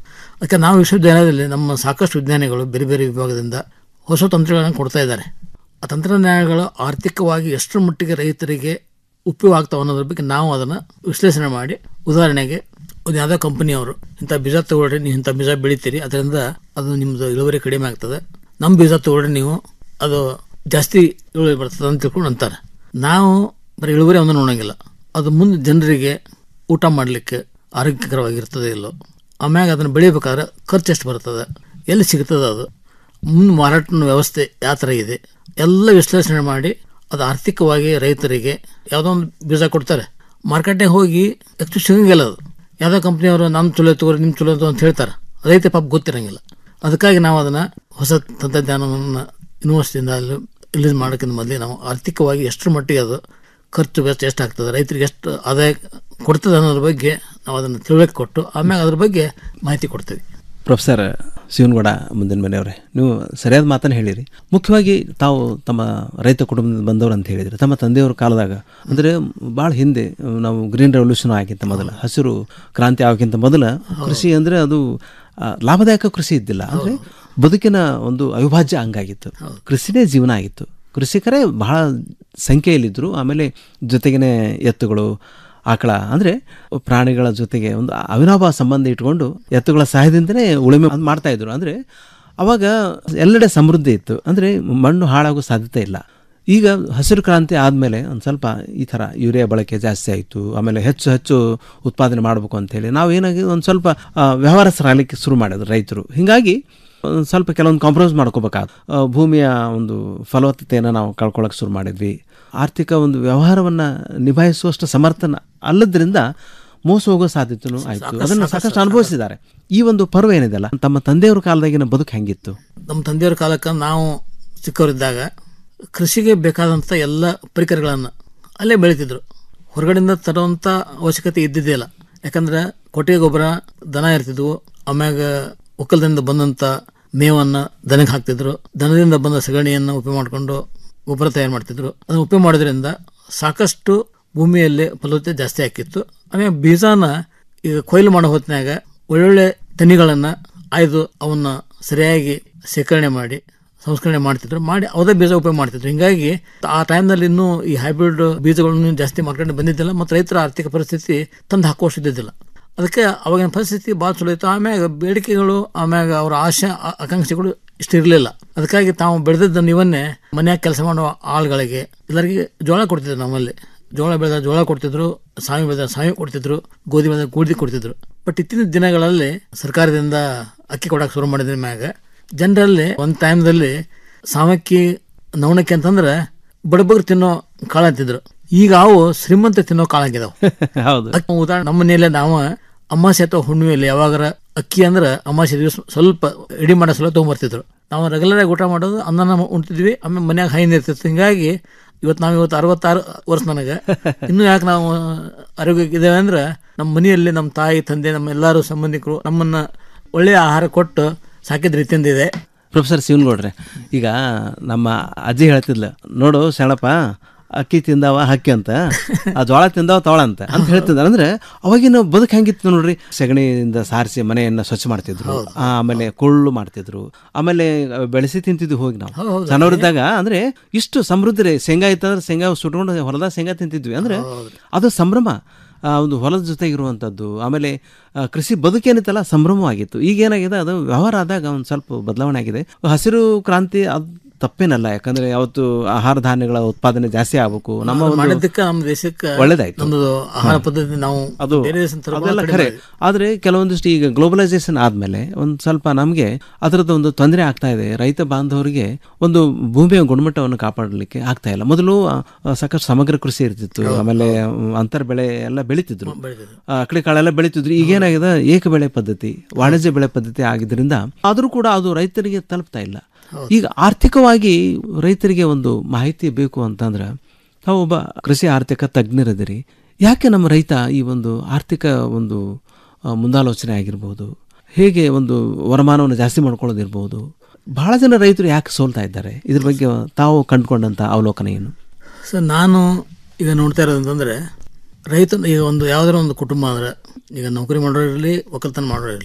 ಅದಕ್ಕೆ ನಾವು ವಿಶ್ವವಿದ್ಯಾಲಯದಲ್ಲಿ ನಮ್ಮ ಸಾಕಷ್ಟು ವಿಜ್ಞಾನಿಗಳು ಬೇರೆ ಬೇರೆ ವಿಭಾಗದಿಂದ ಹೊಸ ತಂತ್ರಗಳನ್ನು ಕೊಡ್ತಾ ಇದ್ದಾರೆ ಆ ತಂತ್ರಜ್ಞಾನಗಳು ಆರ್ಥಿಕವಾಗಿ ಎಷ್ಟರ ಮಟ್ಟಿಗೆ ರೈತರಿಗೆ ಉಪಯೋಗ ಆಗ್ತಾವೆ ಅನ್ನೋದ್ರ ಬಗ್ಗೆ ನಾವು ಅದನ್ನು ವಿಶ್ಲೇಷಣೆ ಮಾಡಿ ಉದಾಹರಣೆಗೆ ಒಂದು ಯಾವುದೋ ಕಂಪನಿಯವರು ಇಂಥ ಬೀಜ ತಗೊಳ್ರಿ ನೀವು ಇಂಥ ಬೀಜ ಬೆಳಿತೀರಿ ಅದರಿಂದ ಅದು ನಿಮ್ಮದು ಇಳುವರಿ ಕಡಿಮೆ ಆಗ್ತದೆ ನಮ್ಮ ಬೀಜ ತಗೊಳ್ರಿ ನೀವು ಅದು ಜಾಸ್ತಿ ಇಳುವರಿ ಬರ್ತದೆ ಅಂತ ತಿಳ್ಕೊಂಡು ಅಂತಾರೆ ನಾವು ಬರೀ ಇಳುವರಿ ಒಂದು ನೋಡೋಂಗಿಲ್ಲ ಅದು ಮುಂದೆ ಜನರಿಗೆ ಊಟ ಮಾಡಲಿಕ್ಕೆ ಆರೋಗ್ಯಕರವಾಗಿರ್ತದೆ ಇಲ್ಲೋ ಆಮ್ಯಾಗ ಅದನ್ನು ಬೆಳಿಬೇಕಾದ್ರೆ ಖರ್ಚು ಎಷ್ಟು ಬರ್ತದೆ ಎಲ್ಲಿ ಸಿಗ್ತದೆ ಅದು ಮುಂದೆ ಮಾರಾಟದ ವ್ಯವಸ್ಥೆ ಯಾವ ಥರ ಇದೆ ಎಲ್ಲ ವಿಶ್ಲೇಷಣೆ ಮಾಡಿ ಅದು ಆರ್ಥಿಕವಾಗಿ ರೈತರಿಗೆ ಯಾವುದೋ ಒಂದು ಬೀಜ ಕೊಡ್ತಾರೆ ಮಾರ್ಕೆಟಿಗೆ ಹೋಗಿ ಹೆಚ್ಚು ಸಿಗಂಗಿಲ್ಲ ಅದು ಯಾವುದೋ ಕಂಪ್ನಿಯವರು ನಮ್ಮ ಚಲೋ ತಗೋರಿ ನಿಮ್ಮ ಚಲೋ ಅಂತ ಹೇಳ್ತಾರೆ ರೈತ ಪಾಪ ಗೊತ್ತಿರಂಗಿಲ್ಲ ಅದಕ್ಕಾಗಿ ನಾವು ಅದನ್ನು ಹೊಸ ತಂತ್ರಜ್ಞಾನವನ್ನು ಯೂನಿವರ್ಸಿಟಿಯಿಂದ ಅಲ್ಲಿ ರಿಲೀಸ್ ಮಾಡೋಕ್ಕಿಂತ ಮೊದಲೇ ನಾವು ಆರ್ಥಿಕವಾಗಿ ಎಷ್ಟರ ಮಟ್ಟಿಗೆ ಅದು ಖರ್ಚು ವೆಚ್ಚ ಎಷ್ಟಾಗ್ತದೆ ರೈತರಿಗೆ ಎಷ್ಟು ಆದಾಯ ಕೊಡ್ತದೆ ಅನ್ನೋದ್ರ ಬಗ್ಗೆ ನಾವು ಅದನ್ನು ತಿಳುವಳಿಕೆ ಕೊಟ್ಟು ಆಮ್ಯಾಗ ಅದ್ರ ಬಗ್ಗೆ ಮಾಹಿತಿ ಕೊಡ್ತೀವಿ ಪ್ರೊಫೆಸರ್ ಶಿವನಗೌಡ ಮುಂದಿನ ಮನೆಯವರೇ ನೀವು ಸರಿಯಾದ ಮಾತನ್ನು ಹೇಳಿರಿ ಮುಖ್ಯವಾಗಿ ತಾವು ತಮ್ಮ ರೈತ ಕುಟುಂಬದಿಂದ ಬಂದವರು ಅಂತ ಹೇಳಿದ್ರಿ ತಮ್ಮ ತಂದೆಯವ್ರ ಕಾಲದಾಗ ಅಂದರೆ ಭಾಳ ಹಿಂದೆ ನಾವು ಗ್ರೀನ್ ರೆವಲ್ಯೂಷನ್ ಆಗಿಂತ ಮೊದಲ ಹಸಿರು ಕ್ರಾಂತಿ ಆಗೋಕ್ಕಿಂತ ಮೊದಲ ಕೃಷಿ ಅಂದರೆ ಅದು ಆ, ಲಾಭದಾಯಕ ಕೃಷಿ ಇದ್ದಿಲ್ಲ ಅಂದರೆ ಬದುಕಿನ ಒಂದು ಅವಿಭಾಜ್ಯ ಅಂಗಾಗಿತ್ತು ಕೃಷಿನೇ ಜೀವನ ಆಗಿತ್ತು ಕೃಷಿಕರೇ ಬಹಳ ಸಂಖ್ಯೆಯಲ್ಲಿದ್ದರು ಆಮೇಲೆ ಜೊತೆಗೇನೆ ಎತ್ತುಗಳು ಆಕಳ ಅಂದರೆ ಪ್ರಾಣಿಗಳ ಜೊತೆಗೆ ಒಂದು ಅವಿನಾಭಾವ ಸಂಬಂಧ ಇಟ್ಕೊಂಡು ಎತ್ತುಗಳ ಸಹಾಯದಿಂದನೇ ಉಳುಮೆ ಅದ್ ಮಾಡ್ತಾ ಇದ್ರು ಅಂದರೆ ಅವಾಗ ಎಲ್ಲೆಡೆ ಸಮೃದ್ಧಿ ಇತ್ತು ಅಂದರೆ ಮಣ್ಣು ಹಾಳಾಗೋ ಸಾಧ್ಯತೆ ಇಲ್ಲ ಈಗ ಹಸಿರು ಕ್ರಾಂತಿ ಆದಮೇಲೆ ಒಂದು ಸ್ವಲ್ಪ ಈ ಥರ ಯೂರಿಯಾ ಬಳಕೆ ಜಾಸ್ತಿ ಆಯಿತು ಆಮೇಲೆ ಹೆಚ್ಚು ಹೆಚ್ಚು ಉತ್ಪಾದನೆ ಮಾಡಬೇಕು ಅಂತೇಳಿ ನಾವು ಏನಾಗಿ ಒಂದು ಸ್ವಲ್ಪ ಆ, ವ್ಯವಹಾರಸ್ಥರಾಗಲಿಕ್ಕೆ ಶುರು ಮಾಡಿದ್ರು ರೈತರು ಹೀಗಾಗಿ ಒಂದು ಸ್ವಲ್ಪ ಕೆಲವೊಂದು ಕಾಂಪ್ರಮೈಸ್ ಮಾಡ್ಕೋಬೇಕಾದ ಭೂಮಿಯ ಒಂದು ಫಲವತ್ತತೆಯನ್ನು ನಾವು ಕಳ್ಕೊಳ್ಳೋಕೆ ಶುರು ಮಾಡಿದ್ವಿ ಆರ್ಥಿಕ ಒಂದು ವ್ಯವಹಾರವನ್ನು ನಿಭಾಯಿಸುವಷ್ಟು ಸಮರ್ಥನ ಅಲ್ಲದ್ರಿಂದ ಮೋಸ ಹೋಗೋ ಸಾಧ್ಯತೆನೂ ಆಯಿತು ಸಾಕಷ್ಟು- ಅದನ್ನು ಸಾಕಷ್ಟು- ಸಾಕಷ್ಟು ಅನುಭವಿಸಿದ್ದಾರೆ ಈ ಒಂದು ಪರ್ವ ಏನಿದೆಲ್ಲ ತಮ್ಮ ತಂದೆಯವ್ರ ಕಾಲದಾಗಿನ ಬದುಕು ಹೆಂಗಿತ್ತು ನಮ್ಮ ತಂದೆಯವ್ರ ಕಾಲಕ್ಕೆ ನಾವು ಚಿಕ್ಕವರಿದ್ದಾಗ ಕೃಷಿಗೆ ಬೇಕಾದಂಥ ಎಲ್ಲ ಪರಿಕರಗಳನ್ನು ಅಲ್ಲೇ ಬೆಳೀತಿದ್ರು ಹೊರಗಡೆಯಿಂದ ತರುವಂಥ ಅವಶ್ಯಕತೆ ಇದ್ದಿದ್ದಿಲ್ಲ ಯಾಕಂದ್ರೆ ಕೊಟ್ಟಿಗೆ ಗೊಬ್ಬರ ದನ ಇರ್ತಿದ್ವು ಆಮ್ಯಾಗ ಒಕ್ಕಲದಿಂದ ಬಂದಂಥ ಮೇವನ್ನು ದನಕ್ಕೆ ಹಾಕ್ತಿದ್ರು ದನದಿಂದ ಬಂದ ಸಗಣಿಯನ್ನು ಉಪಯೋಗ ಮಾಡಿಕೊಂಡು ಗೊಬ್ಬರ ತಯಾರು ಮಾಡ್ತಿದ್ರು ಅದನ್ನು ಉಪಯೋಗ ಮಾಡೋದ್ರಿಂದ ಸಾಕಷ್ಟು ಭೂಮಿಯಲ್ಲಿ ಫಲವತ್ತತೆ ಜಾಸ್ತಿ ಆಕಿತ್ತು ಆಮೇಲೆ ಬೀಜನ ಈಗ ಕೊಯ್ಲು ಮಾಡೋ ಹೊತ್ತಿನಾಗ ಒಳ್ಳೊಳ್ಳೆ ತನಿಗಳನ್ನು ಆಯ್ದು ಅವನ್ನ ಸರಿಯಾಗಿ ಶೇಖರಣೆ ಮಾಡಿ ಸಂಸ್ಕರಣೆ ಮಾಡ್ತಿದ್ರು ಮಾಡಿ ಅವದೇ ಬೀಜ ಉಪಯೋಗ ಮಾಡ್ತಿದ್ರು ಹಿಂಗಾಗಿ ಆ ಟೈಮ್ನಲ್ಲಿ ಇನ್ನೂ ಈ ಹೈಬ್ರಿಡ್ ಬೀಜಗಳನ್ನು ಜಾಸ್ತಿ ಮಾರ್ಕೆಟ್ ಬಂದಿದ್ದಿಲ್ಲ ಮತ್ತು ರೈತರ ಆರ್ಥಿಕ ಪರಿಸ್ಥಿತಿ ತಂದು ಹಾಕುವಷ್ಟು ಇದ್ದಿದ್ದಿಲ್ಲ ಅದಕ್ಕೆ ಅವಾಗಿನ ಪರಿಸ್ಥಿತಿ ಭಾಳ ಚಲೋ ಇತ್ತು ಆಮ್ಯಾಗ ಬೇಡಿಕೆಗಳು ಆಮ್ಯಾಗ ಅವರ ಆಶೆ ಆ- ಆಕಾಂಕ್ಷೆಗಳು ಇಷ್ಟು ಇರಲಿಲ್ಲ ಅದಕ್ಕಾಗಿ ತಾವು ಬೆಳೆದಿದ್ದ ನೀವನ್ನೇ ಮನ್ಯಾಗ ಕೆಲಸ ಮಾಡುವ ಆಳುಗಳಿಗೆ ಎಲ್ಲರಿಗೆ ಜೋಳ ಕೊಡ್ತಿದ್ರು ನಮ್ಮಲ್ಲಿ ಜೋಳ ಬೆಳೆದ ಜೋಳ ಕೊಡ್ತಿದ್ರು ಸಾವಿ ಬೆಳೆದ ಸಾವಿ ಕೊಡ್ತಿದ್ರು ಗೋಧಿ ಬೆಳೆದ ಗೋಧಿ ಕೊಡ್ತಿದ್ರು ಬಟ್ ಇತ್ತೀನ ದಿನಗಳಲ್ಲಿ ಸರ್ಕಾರದಿಂದ ಅಕ್ಕಿ ಕೊಡಕ್ಕೆ ಶುರು ಮಾಡಿದ ಮ್ಯಾಗ ಜನರಲ್ಲಿ ಒಂದು ಟೈಮ್ದಲ್ಲಿ ಸಾವಕ್ಕಿ ನವಣಕ್ಕಿ ಅಂತಂದ್ರೆ ಬಡಬಗ್ರು ತಿನ್ನೋ ಕಾಳು ಅಂತಿದ್ರು ಈಗ ಅವು ಶ್ರೀಮಂತ ತಿನ್ನೋ ಕಾಳಾಗಿದಾವ ಹೌದು ಉದಾಹರಣೆ ನಮ್ಮ ಮನೆಯಲ್ಲೇ ನಾವು ಅಮಾಸೆ ಅಥವಾ ಹುಣ್ಣಿಮೆಯಲ್ಲಿ ಯಾವಾಗಾರ ಅಕ್ಕಿ ಅಂದ್ರೆ ಅಮಾಸೆ ದಿವಸ ಸ್ವಲ್ಪ ಎಡಿ ಮಾಡೋ ಸಲ ತೊಗೊಂಬರ್ತಿದ್ರು ನಾವು ರೆಗ್ಯುಲರ್ ಆಗಿ ಊಟ ಮಾಡೋದು ಅನ್ನನ ಉಣ್ತಿದ್ವಿ ಆಮೇಲೆ ಮನ್ಯಾಗ ಹೈನ್ ಇರ್ತಿತ್ತು ಹಿಂಗಾಗಿ ಇವತ್ತು ನಾವು ಇವತ್ತು ಅರವತ್ತಾರು ವರ್ಷ ನನಗೆ ಇನ್ನೂ ಯಾಕೆ ನಾವು ಆರೋಗ್ಯ ಇದ್ದೇವೆ ಅಂದ್ರೆ ನಮ್ಮ ಮನೆಯಲ್ಲಿ ನಮ್ಮ ತಾಯಿ ತಂದೆ ನಮ್ಮ ಎಲ್ಲರೂ ಸಂಬಂಧಿಕರು ನಮ್ಮನ್ನ ಒಳ್ಳೆಯ ಆಹಾರ ಕೊಟ್ಟು ಸಾಕಿದ ರೀತಿಯಿಂದ ಇದೆ ಪ್ರೊಫೆಸರ್ ಶಿವನಗೌಡ್ರೆ ಈಗ ನಮ್ಮ ಅಜ್ಜಿ ಹೇಳ್ತಿದ್ಲ ನೋಡು ಶರಣಪ್ಪ ಅಕ್ಕಿ ತಿಂದವ ಹಕ್ಕಿ ಅಂತ ಆ ಜೋಳ ತಿಂದವ ತೋಳ ಅಂತ ಅಂತ ಹೇಳ್ತಿದ್ದ ಅಂದ್ರೆ ಅವಾಗಿನ ಬದುಕು ಹೆಂಗಿತ್ತು ನೋಡ್ರಿ ಸಗಣಿಯಿಂದ ಸಾರಿಸಿ ಮನೆಯನ್ನ ಸ್ವಚ್ಛ ಮಾಡ್ತಿದ್ರು ಆ, ಆಮೇಲೆ ಕೊಳ್ಳು ಮಾಡ್ತಿದ್ರು ಆಮೇಲೆ ಬೆಳೆಸಿ ತಿಂತಿದ್ವಿ ಹೋಗಿ ನಾವು ಹೌದು. ಸಣ್ಣವರಿದ್ದಾಗ ಅಂದ್ರೆ ಇಷ್ಟು ಸಮೃದ್ಧಿ ರೀ ಶೇಂಗಾ ಇತ್ತಂದ್ರೆ ಶೇಂಗಾ ಸುಟ್ಕೊಂಡು ಹೊಲದಾಗ ಶೇಂಗಾ ತಿಂತಿದ್ವಿ ಅಂದ್ರೆ ಅದು ಸಂಭ್ರಮ ಆ ಒಂದು ಹೊಲದ ಜೊತೆ ಇರುವಂಥದ್ದು ಆಮೇಲೆ ಆ, ಕೃಷಿ ಬದುಕೇನಿತ್ತಲ್ಲ ಸಂಭ್ರಮವಾಗಿತ್ತು ಈಗ ಏನಾಗಿದೆ ಅದು ವ್ಯವಹಾರ ಆದಾಗ ಒಂದು ಸ್ವಲ್ಪ ಬದಲಾವಣೆ ಆಗಿದೆ ಹಸಿರು ಕ್ರಾಂತಿ ಅದು ತಪ್ಪೇನಲ್ಲ ಯಾಕಂದ್ರೆ ಯಾವತ್ತು ಆಹಾರ ಧಾನ್ಯಗಳ ಉತ್ಪಾದನೆ ಜಾಸ್ತಿ ಆಗಬೇಕು ನಮ್ಮ ಒಂದು- ಮಾಡಿದ್ದಕ್ಕೆ ನಮ್ಮ ದೇಶಕ್ಕೆ ಒಳ್ಳೇದಾಯ್ತು ನಮ್ಮದು ಆಹಾರ ಪದ್ಧತಿ ನಾವು ಅದು ಬೇರೆ ದೇಶ ಅದೆಲ್ಲ ಖರೆ ಆದರೆ ಕೆಲವೊಂದಿಷ್ಟು ಈಗ ಗ್ಲೋಬಲೈಸೇಷನ್ ಆದಮೇಲೆ ಒಂದು ಸ್ವಲ್ಪ ನಮಗೆ ಅದರದ್ದು ಒಂದು ತೊಂದರೆ ಆಗ್ತಾ ಇದೆ ರೈತ ಬಾಂಧವರಿಗೆ ಒಂದು ಭೂಮಿಯ ಗುಣಮಟ್ಟವನ್ನು ಕಾಪಾಡಲಿಕ್ಕೆ ಆಗ್ತಾ ಇಲ್ಲ ಮೊದಲು ಆ, ಆ, ಸಾಕಷ್ಟು ಸಮಗ್ರ ಕೃಷಿ ಇರ್ತಿತ್ತು ಆಮೇಲೆ ಮ್, ಅಂತರ್ ಬೆಳೆ ಎಲ್ಲ ಬೆಳೀತಿದ್ರು ಆ, ಅಕಡೆ ಕಾಳೆಲ್ಲ ಬೆಳೀತಿದ್ರು ಈಗೇನಾಗಿದೆ ಏಕ ಬೆಳೆ ಪದ್ಧತಿ ವಾಣಿಜ್ಯ ಬೆಳೆ ಪದ್ಧತಿ ಆಗಿದ್ದರಿಂದ ಆದರೂ ಕೂಡ ಅದು ರೈತರಿಗೆ ತಲುಪ್ತಾ ಇಲ್ಲ ಈಗ ಆರ್ಥಿಕವಾಗಿ ರೈತರಿಗೆ ಒಂದು ಮಾಹಿತಿ ಬೇಕು ಅಂತಂದ್ರೆ ತಾವು ಒಬ್ಬ ಕೃಷಿ ಆರ್ಥಿಕ ತಜ್ಞರಿದ್ದೀರಿ ಯಾಕೆ ನಮ್ಮ ರೈತ ಈ ಒಂದು ಆರ್ಥಿಕ ಒಂದು ಆ, ಮುಂದಾಲೋಚನೆ ಆಗಿರ್ಬೋದು ಹೇಗೆ ಒಂದು ವರಮಾನವನ್ನು ಜಾಸ್ತಿ ಮಾಡ್ಕೊಳ್ಳೋದಿರ್ಬೋದು ಬಹಳ ಜನ ರೈತರು ಯಾಕೆ ಸೋಲ್ತಾ ಇದ್ದಾರೆ ಇದ್ರ ಬಗ್ಗೆ ತಾವು ಕಂಡುಕೊಂಡಂಥ ಅವಲೋಕನ ಏನು ಸರ್ ನಾನು ಈಗ ನೋಡ್ತಾ ಇರೋದು ಅಂತಂದರೆ ರೈತ ಈಗ ಒಂದು ಯಾವುದಾರ ಒಂದು ಕುಟುಂಬ ಅಂದರೆ ಈಗ ನೌಕರಿ ಮಾಡೋರು ಇರಲಿ ಒಕ್ಕಲ್ತನ ಮಾಡೋರು ಇರಲಿ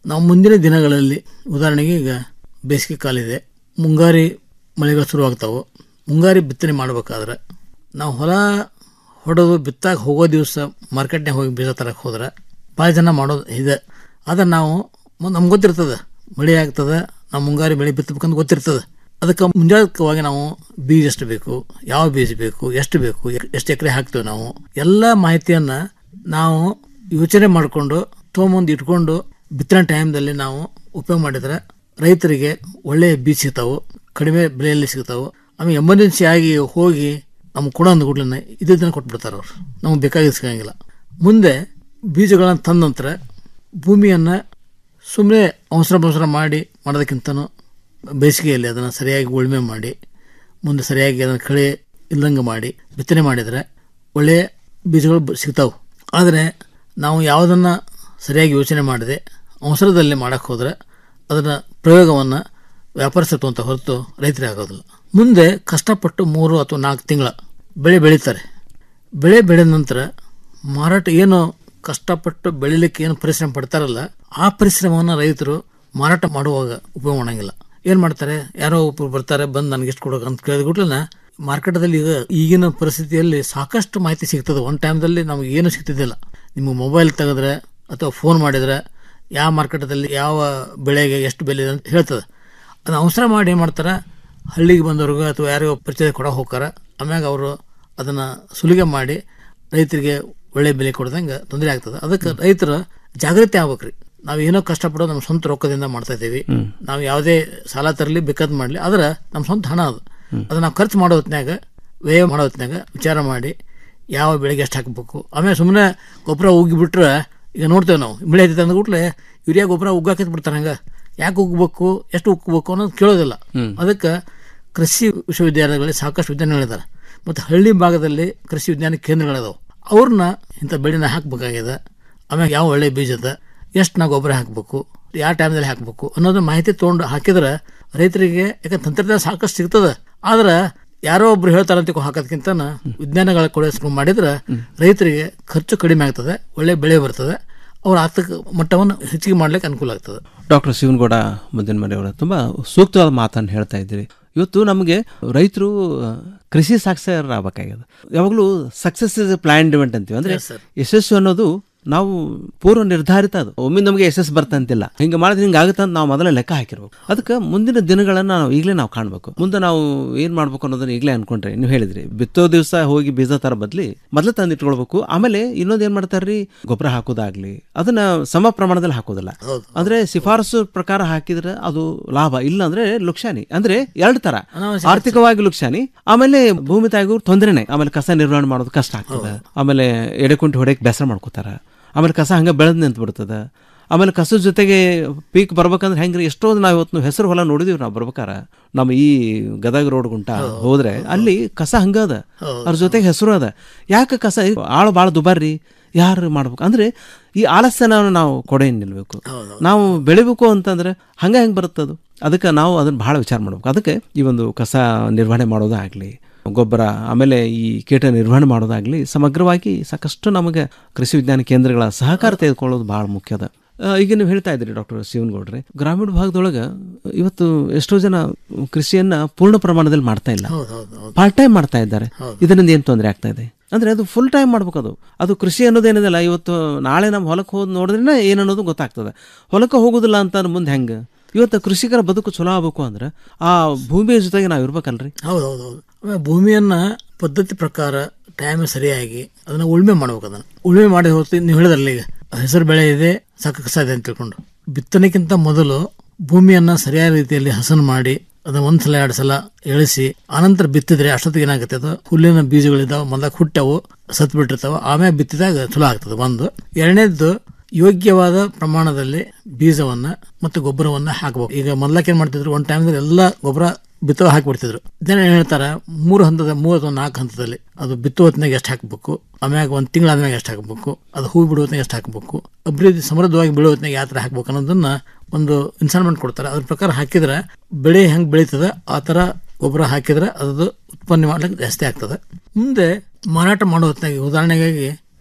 ನಾವು ಮುಂದಿನ ದಿನಗಳಲ್ಲಿ ಉದಾಹರಣೆಗೆ ಈಗ ಬೇಸಿಗೆ ಕಾಲಿದೆ ಮುಂಗಾರಿ ಮಳೆಗಳು ಶುರುವಾಗ್ತಾವೆ ಮುಂಗಾರಿ ಬಿತ್ತನೆ ಮಾಡ್ಬೇಕಾದ್ರೆ ನಾವು ಹೊಲ ಹೊಡೆದು ಬಿತ್ತಾಗ ಹೋಗೋ ದಿವಸ ಮಾರ್ಕೆಟ್ನಾಗ ಹೋಗಿ ಬೀಜ ತರಕ್ಕೆ ಹೋದ್ರೆ ಭಾಳ ಜನ ಮಾಡೋದು ಇದೆ ಆದ್ರೆ ನಾವು ನಮ್ಗೆ ಗೊತ್ತಿರ್ತದೆ ಮಳೆ ಆಗ್ತದೆ ನಾವು ಮುಂಗಾರಿ ಬೆಳೆ ಬಿತ್ತಬೇಕಂತ ಗೊತ್ತಿರ್ತದೆ ಅದಕ್ಕೆ ಮುಂಜಾಗ್ರತವಾಗಿ ನಾವು ಬೀಜ ಎಷ್ಟು ಬೇಕು ಯಾವ ಬೀಜ ಬೇಕು ಎಷ್ಟು ಬೇಕು ಎಷ್ಟು ಎಕರೆ ಹಾಕ್ತೇವೆ ನಾವು ಎಲ್ಲ ಮಾಹಿತಿಯನ್ನು ನಾವು ಯೋಚನೆ ಮಾಡಿಕೊಂಡು ತೊಗೊಂಬಂದು ಇಟ್ಕೊಂಡು ಬಿತ್ತನೆ ಟೈಮ್ದಲ್ಲಿ ನಾವು ಉಪಯೋಗ ಮಾಡಿದ್ರೆ ರೈತರಿಗೆ ಒಳ್ಳೆಯ ಬೀಜ ಸಿಗ್ತಾವೆ ಕಡಿಮೆ ಬೆಲೆಯಲ್ಲಿ ಸಿಗ್ತಾವೆ ಆಮೇಲೆ ಎಮರ್ಜೆನ್ಸಿ ಆಗಿ ಹೋಗಿ ನಮ್ಗೆ ಕೊಡೋ ಅಂದ ಕೂಡಲೇ ಇದೇ ದಿನ ಕೊಟ್ಬಿಡ್ತಾರೆ ಅವ್ರು ನಮ್ಗೆ ಬೇಕಾಗಿದ್ದು ಸಿಗಂಗಿಲ್ಲ ಮುಂದೆ ಬೀಜಗಳನ್ನು ತಂದ ನಂತರ ಭೂಮಿಯನ್ನು ಸುಮ್ಮನೆ ಅವಸರ ಬವಸರ ಮಾಡಿ ಮಾಡೋದಕ್ಕಿಂತನೂ ಬೇಸಿಗೆಯಲ್ಲಿ ಅದನ್ನು ಸರಿಯಾಗಿ ಉಳುಮೆ ಮಾಡಿ ಮುಂದೆ ಸರಿಯಾಗಿ ಅದನ್ನು ಕಳೆ ಇಲ್ಲಂಗೆ ಮಾಡಿ ಬಿತ್ತನೆ ಮಾಡಿದರೆ ಒಳ್ಳೆಯ ಬೀಜಗಳು ಬ- ಸಿಗ್ತಾವೆ ಆದರೆ ನಾವು ಯಾವುದನ್ನು ಸರಿಯಾಗಿ ಯೋಚನೆ ಮಾಡದೆ ಅವಸರದಲ್ಲಿ ಮಾಡೋಕ್ಕೆ ಹೋದರೆ ಅದರ ಪ್ರಯೋಗವನ್ನು ವ್ಯಾಪಾರಸ್ಥರು ಅಂತ ಹೊರತು ರೈತರೇ ಆಗೋದಿಲ್ಲ ಮುಂದೆ ಕಷ್ಟಪಟ್ಟು ಮೂರು ಅಥವಾ ನಾಲ್ಕು ತಿಂಗಳ ಬೆಳೆ ಬೆಳೀತಾರೆ ಬೆಳೆ ಬೆಳೆದ ನಂತರ ಮಾರಾಟ ಏನು ಕಷ್ಟಪಟ್ಟು ಬೆಳಿಲಿಕ್ಕೆ ಏನು ಪರಿಶ್ರಮ ಪಡ್ತಾರಲ್ಲ ಆ ಪರಿಶ್ರಮವನ್ನು ರೈತರು ಮಾರಾಟ ಮಾಡುವಾಗ ಉಪಯೋಗ ಮಾಡಂಗಿಲ್ಲ ಏನು ಮಾಡ್ತಾರೆ ಯಾರೋ ಒಬ್ಬರು ಬರ್ತಾರೆ ಬಂದು ನನಗೆ ಎಷ್ಟು ಕೊಡೋಕೆ ಅಂತ ಕೇಳಿದ ಕೂಡಲೇ ಮಾರ್ಕೆಟದಲ್ಲಿ ಈಗ ಈಗಿನ ಪರಿಸ್ಥಿತಿಯಲ್ಲಿ ಸಾಕಷ್ಟು ಮಾಹಿತಿ ಸಿಗ್ತದೆ ಒಂದು ಟೈಮ್ದಲ್ಲಿ ನಮಗೆ ಏನು ಸಿಗ್ತಿದ್ದಿಲ್ಲ ನಿಮ್ಮ ಮೊಬೈಲ್ ತೆಗೆದ್ರೆ ಅಥವಾ ಫೋನ್ ಮಾಡಿದ್ರೆ ಯಾವ ಮಾರ್ಕೆಟದಲ್ಲಿ ಯಾವ ಬೆಳೆಗೆ ಎಷ್ಟು ಬೆಲೆ ಇದೆ ಅಂತ ಹೇಳ್ತದೆ ಅದನ್ನ ಅವಸರ ಮಾಡಿ ಏನು ಮಾಡ್ತಾರೆ ಹಳ್ಳಿಗೆ ಬಂದವ್ರಿಗೆ ಅಥವಾ ಯಾರಿಗೋ ಪರಿಚಯ ಕೊಡೋ ಹೋಗ್ತಾರೆ ಆಮ್ಯಾಗ ಅವರು ಅದನ್ನು ಸುಲಿಗೆ ಮಾಡಿ ರೈತರಿಗೆ ಒಳ್ಳೆ ಬೆಲೆ ಕೊಡ್ದಂಗೆ ತೊಂದರೆ ಆಗ್ತದೆ ಅದಕ್ಕೆ ರೈತರು ಜಾಗೃತಿ ಆಗ್ಬೇಕ್ರಿ ನಾವು ಏನೋ ಕಷ್ಟಪಡೋದು ನಮ್ಮ ಸ್ವಂತ ರೊಕ್ಕದಿಂದ ಮಾಡ್ತಾ ಇದ್ದೀವಿ ನಾವು ಯಾವುದೇ ಸಾಲ ತರಲಿ ಬೇಕಾದ್ ಮಾಡಲಿ ಆದ್ರೆ ನಮ್ಮ ಸ್ವಂತ ಹಣ ಅದು ಅದು ನಾವು ಖರ್ಚು ಮಾಡೋ ಹೊತ್ನ್ಯಾಗ ವ್ಯಯ ಮಾಡೋ ಹೊತ್ನ್ಯಾಗ ವಿಚಾರ ಮಾಡಿ ಯಾವ ಬೆಳೆಗೆ ಎಷ್ಟು ಹಾಕಬೇಕು ಆಮೇಲೆ ಸುಮ್ಮನೆ ಗೊಬ್ಬರ ಉಗ್ಗಿಬಿಟ್ರೆ ಈಗ ನೋಡ್ತೇವೆ ನಾವು ಮಳೆ ಐತೆ ಅಂದ್ಬಿಟ್ಲೆ ಯೂರಿಯಾ ಗೊಬ್ಬರ ಉಗ್ಗಾಕಿತ್ ಬಿಡ್ತಾರೆ ಹಂಗೆ ಯಾಕೆ ಉಗ್ಬೇಕು ಎಷ್ಟು ಉಗ್ಬೇಕು ಅನ್ನೋದು ಕೇಳೋದಿಲ್ಲ ಅದಕ್ಕೆ ಕೃಷಿ ವಿಶ್ವವಿದ್ಯಾಲಯಗಳಲ್ಲಿ ಸಾಕಷ್ಟು ವಿಜ್ಞಾನಿಗಳಿದ್ದಾರೆ ಮತ್ತು ಹಳ್ಳಿ ಭಾಗದಲ್ಲಿ ಕೃಷಿ ವಿಜ್ಞಾನ ಕೇಂದ್ರಗಳಿದಾವೆ ಅವ್ರನ್ನ ಇಂಥ ಬೆಳೆನ ಹಾಕಬೇಕಾಗಿದೆ ಆಮೇಲೆ ಯಾವ ಒಳ್ಳೆ ಬೀಜದ ಎಷ್ಟು ನಾವು ಗೊಬ್ಬರ ಹಾಕಬೇಕು ಯಾವ ಟೈಮ್ದಲ್ಲಿ ಹಾಕಬೇಕು ಅನ್ನೋದು ಮಾಹಿತಿ ತೊಗೊಂಡು ಹಾಕಿದ್ರೆ ರೈತರಿಗೆ ಯಾಕಂದ್ರೆ ತಂತ್ರಜ್ಞಾನ ಸಾಕಷ್ಟು ಸಿಗ್ತದೆ ಆದ್ರೆ ಯಾರೋ ಒಬ್ರು ಹೇಳ್ತಾರೆ ಅಂತ ಹಾಕೋದಕ್ಕಿಂತ ವಿಜ್ಞಾನಗಳ ಕೂಡ ಮಾಡಿದ್ರೆ ರೈತರಿಗೆ ಖರ್ಚು ಕಡಿಮೆ ಆಗ್ತದೆ ಒಳ್ಳೆ ಬೆಳೆ ಬರ್ತದೆ ಅವ್ರ ಆರ್ಥಿಕ ಮಟ್ಟವನ್ನು ಹೆಚ್ಚಿಗೆ ಮಾಡ್ಲಿಕ್ಕೆ ಅನುಕೂಲ ಆಗ್ತದೆ ಡಾಕ್ಟರ್ ಶಿವನಗೌಡ ಮುದ್ದಿನ ಮನೆಯವರ ತುಂಬ ಸೂಕ್ತವಾದ ಮಾತನ್ನು ಹೇಳ್ತಾ ಇದ್ದೀರಿ ಇವತ್ತು ನಮಗೆ ರೈತರು ಆ, ಕೃಷಿ ಸಾಕ್ಷರರಾಗಬೇಕಾಗ್ಯದ ಯಾವಾಗಲೂ ಸಕ್ಸಸ್ ಇಸ್ ಪ್ಲಾನ್ ಡಿವೆಂಟ್ ಅಂತೀವಿ ಅಂದ್ರೆ ಯಶಸ್ಸು ಅನ್ನೋದು ನಾವು ಪೂರ್ವ ನಿರ್ಧಾರಿತ ಅದು ಒಮ್ಮೆ ನಮಗೆ ಯಶಸ್ಸು ಬರ್ತಂತಿಲ್ಲ ಹಿಂಗೆ ಮಾಡಿದ್ರೆ ಹಿಂಗೆ ಆಗುತ್ತೆ ಅಂತ ನಾವು ಮೊದಲೇ ಲೆಕ್ಕ ಹಾಕಿರ್ಬೇಕು ಅದಕ್ಕೆ ಮುಂದಿನ ದಿನಗಳನ್ನು ನಾವು ಈಗಲೇ ನಾವು ಕಾಣಬೇಕು ಮುಂದೆ ನಾವು ಏನು ಮಾಡ್ಬೇಕು ಅನ್ನೋದನ್ನ ಈಗಲೇ ಅನ್ಕೊಂಡ್ರೆ ನೀವು ಹೇಳಿದ್ರಿ ಬಿತ್ತೋ ದಿವಸ ಹೋಗಿ ಬೀಜ ತರ ಬದ್ಲಿ ಮೊದಲು ತಂದು ಇಟ್ಕೊಳ್ಬೇಕು ಆಮೇಲೆ ಇನ್ನೊಂದು ಏನು ಮಾಡ್ತಾರ್ರಿ ಗೊಬ್ಬರ ಹಾಕೋದಾಗ್ಲಿ ಅದನ್ನ ಸಮ ಪ್ರಮಾಣದಲ್ಲಿ ಹಾಕೋದಿಲ್ಲ ಅಂದ್ರೆ ಶಿಫಾರಸು ಪ್ರಕಾರ ಹಾಕಿದ್ರೆ ಅದು ಲಾಭ ಇಲ್ಲ ಅಂದ್ರೆ ಲುಕ್ಷಾನಿ ಅಂದ್ರೆ ಎರಡು ತರ ಆರ್ಥಿಕವಾಗಿ ಲುಕ್ಷಾನಿ ಆಮೇಲೆ ಭೂಮಿ ತಾಯಿಗೂ ತೊಂದರೆನೆ ಆಮೇಲೆ ಕಸ ನಿರ್ವಹಣೆ ಮಾಡೋದು ಕಷ್ಟ ಆಗ್ತದೆ ಆಮೇಲೆ ಎಡೆಕುಂಟಿ ಹೊಡೆಯಕ್ಕೆ ಬೇಸರ ಮಾಡ್ಕೋತಾರ ಆಮೇಲೆ ಕಸ ಹಂಗೆ ಬೆಳೆದ್ ನಿಂತು ಬಿಡ್ತದೆ ಆಮೇಲೆ ಕಸದ ಜೊತೆಗೆ ಪೀಕ್ ಬರ್ಬೇಕಂದ್ರೆ ಹೆಂಗ್ರಿ ಎಷ್ಟೋ ನಾವು ಇವತ್ತು ಹೆಸರು ಹೊಲ ನೋಡಿದೀವಿ ನಾವು ಬರ್ಬೇಕಾರ ನಮ್ಮ ಈ ಗದಗ ರೋಡ್ ಗುಂಟ ಹೋದ್ರೆ ಅಲ್ಲಿ ಕಸ ಹಂಗ ಅದ ಅದ್ರ ಜೊತೆಗೆ ಹೆಸರು ಅದ ಯಾಕೆ ಕಸ ಆಳು ಭಾಳ ದುಬಾರಿ ಯಾರು ಮಾಡ್ಬೇಕು ಅಂದ್ರೆ ಈ ಆಲಸ್ಯನ ನಾವು ಕೊಡೆ ನಿಲ್ಬೇಕು ನಾವು ಬೆಳಿಬೇಕು ಅಂತಂದ್ರೆ ಹಂಗೆ ಹೆಂಗೆ ಬರುತ್ತದು ಅದಕ್ಕೆ ನಾವು ಅದನ್ನ ಬಹಳ ವಿಚಾರ ಮಾಡ್ಬೇಕು ಅದಕ್ಕೆ ಈ ಒಂದು ಕಸ ನಿರ್ವಹಣೆ ಮಾಡೋದಾಗ್ಲಿ ಗೊಬ್ಬರ ಆಮೇಲೆ ಈ ಕೀಟ ನಿರ್ವಹಣೆ ಮಾಡೋದಾಗ್ಲಿ ಸಮಗ್ರವಾಗಿ ಸಾಕಷ್ಟು ನಮಗೆ ಕೃಷಿ ವಿಜ್ಞಾನ ಕೇಂದ್ರಗಳ ಸಹಕಾರ ತೆಗೆದುಕೊಳ್ಳೋದು ಬಹಳ ಮುಖ್ಯದ ಆ, ಈಗ ನೀವು ಹೇಳ್ತಾ ಇದ್ದೀರಿ ಡಾಕ್ಟರ್ ಶಿವನಗೌಡ್ರೆ ಗ್ರಾಮೀಣ ಭಾಗದೊಳಗೆ ಇವತ್ತು ಎಷ್ಟೋ ಜನ ಕೃಷಿಯನ್ನ ಪೂರ್ಣ ಪ್ರಮಾಣದಲ್ಲಿ ಮಾಡ್ತಾ ಇಲ್ಲ ಪಾರ್ಟ್ ಟೈಮ್ ಮಾಡ್ತಾ ಇದ್ದಾರೆ ಇದರಿಂದ ಏನು ತೊಂದರೆ ಆಗ್ತಾ ಇದೆ ಅಂದ್ರೆ ಅದು ಫುಲ್ ಟೈಮ್ ಮಾಡ್ಬೇಕು ಅದು ಅದು ಕೃಷಿ ಅನ್ನೋದೇನಿದೆಲ್ಲ ಇವತ್ತು ನಾಳೆ ನಮ್ಮ ಹೊಲಕ್ಕೆ ಹೋದ್ ನೋಡಿದ್ರೆ ಏನನ್ನೋದು ಗೊತ್ತಾಗ್ತದೆ ಹೊಲಕ್ಕೆ ಹೋಗೋದಿಲ್ಲ ಅಂತ ಮುಂದೆ ಹೆಂಗೆ ಇವತ್ತು ಕೃಷಿಕರ ಬದುಕು ಚಲೋ ಆಗ್ಬೇಕು ಅಂದ್ರೆ ಆ ಭೂಮಿಯ ಜೊತೆಗೆ ನಾವು ಇರ್ಬೇಕಲ್ರಿ ಹೌದೌದು ಆಮೇಲೆ ಭೂಮಿಯನ್ನ ಪದ್ಧತಿ ಪ್ರಕಾರ ಟೈಮ್ ಸರಿಯಾಗಿ ಅದನ್ನ ಉಳುಮೆ ಮಾಡ್ಬೇಕು ಅದನ್ನ ಉಳುಮೆ ಮಾಡಿ ಹೊತ್ತು ನೀವು ಹೇಳಿದ್ರಲ್ಲ ಈಗ ಹೆಸರು ಬೆಳೆ ಇದೆ ಸಾಕು ಕಸ ಇದೆ ಅಂತ ತಿಳ್ಕೊಂಡು ಬಿತ್ತನೆಗಿಂತ ಮೊದಲು ಭೂಮಿಯನ್ನ ಸರಿಯಾದ ರೀತಿಯಲ್ಲಿ ಹಸನು ಮಾಡಿ ಅದನ್ನ ಒಂದ್ ಸಲ ಎರಡು ಸಲ ಎಳಿಸಿ ಆನಂತರ ಬಿತ್ತಿದ್ರೆ ಅಷ್ಟೊತ್ತಿಗೆ ಏನಾಗುತ್ತೆ ಅದು ಹುಲ್ಲಿನ ಬೀಜಗಳಿದಾವೆ ಮೊದಲಾಗ ಹುಟ್ಟವು ಸತ್ ಬಿಟ್ಟಿರ್ತಾವ ಆಮೇಲೆ ಬಿತ್ತಿದಾಗ ಚಲೋ ಆಗ್ತದೆ ಒಂದು ಎರಡನೇದ್ದು ಯೋಗ್ಯವಾದ ಪ್ರಮಾಣದಲ್ಲಿ ಬೀಜವನ್ನ ಮತ್ತು ಗೊಬ್ಬರವನ್ನ ಹಾಕಬೇಕು ಈಗ ಮೊದಲಕ್ಕೆ ಏನ್ ಮಾಡ್ತಿದ್ರು ಒಂದ್ ಟೈಮ್ದಲ್ಲಿ ಎಲ್ಲ ಗೊಬ್ಬರ ಬಿತ್ತುವ ಹಾಕಿಬಿಡ್ತಿದ್ರು ಜನ ಏನ್ ಹೇಳ್ತಾರ ಮೂರು ಹಂತದ ಮೂವತ್ತು ನಾಲ್ಕು ಹಂತದಲ್ಲಿ ಅದು ಬಿತ್ತುವ ಹೊತ್ನಾಗ ಎಷ್ಟು ಹಾಕಬೇಕು ಆಮ್ಯಾಗ ಒಂದು ತಿಂಗಳ ಆದ್ಮೇಲೆ ಎಷ್ಟು ಹಾಕಬೇಕು ಅದು ಹೂ ಬಿಡುವ ಹೊತ್ನಾಗ ಎಷ್ಟು ಹಾಕಬೇಕು ಅಭಿವೃದ್ಧಿ ಸಮೃದ್ಧವಾಗಿ ಬೆಳೆಯುವ ಹೊತ್ನಾಗ ಯಾವ ಥರ ಹಾಕ್ಬೇಕು ಅನ್ನೋದನ್ನ ಒಂದು ಇನ್ಸ್ಟಾಲ್ಮೆಂಟ್ ಕೊಡ್ತಾರೆ ಅದ್ರ ಪ್ರಕಾರ ಹಾಕಿದ್ರೆ ಬೆಳೆ ಹೆಂಗೆ ಬೆಳೀತದೆ ಆ ಥರ ಗೊಬ್ಬರ ಹಾಕಿದ್ರೆ ಅದು ಉತ್ಪನ್ನ ಮಾಡ್ಲಿಕ್ಕೆ ಜಾಸ್ತಿ ಆಗ್ತದೆ ಮುಂದೆ ಮಾರಾಟ ಮಾಡೋ ಹೊತ್ನಾಗ ಉದಾಹರಣೆಗಾಗಿ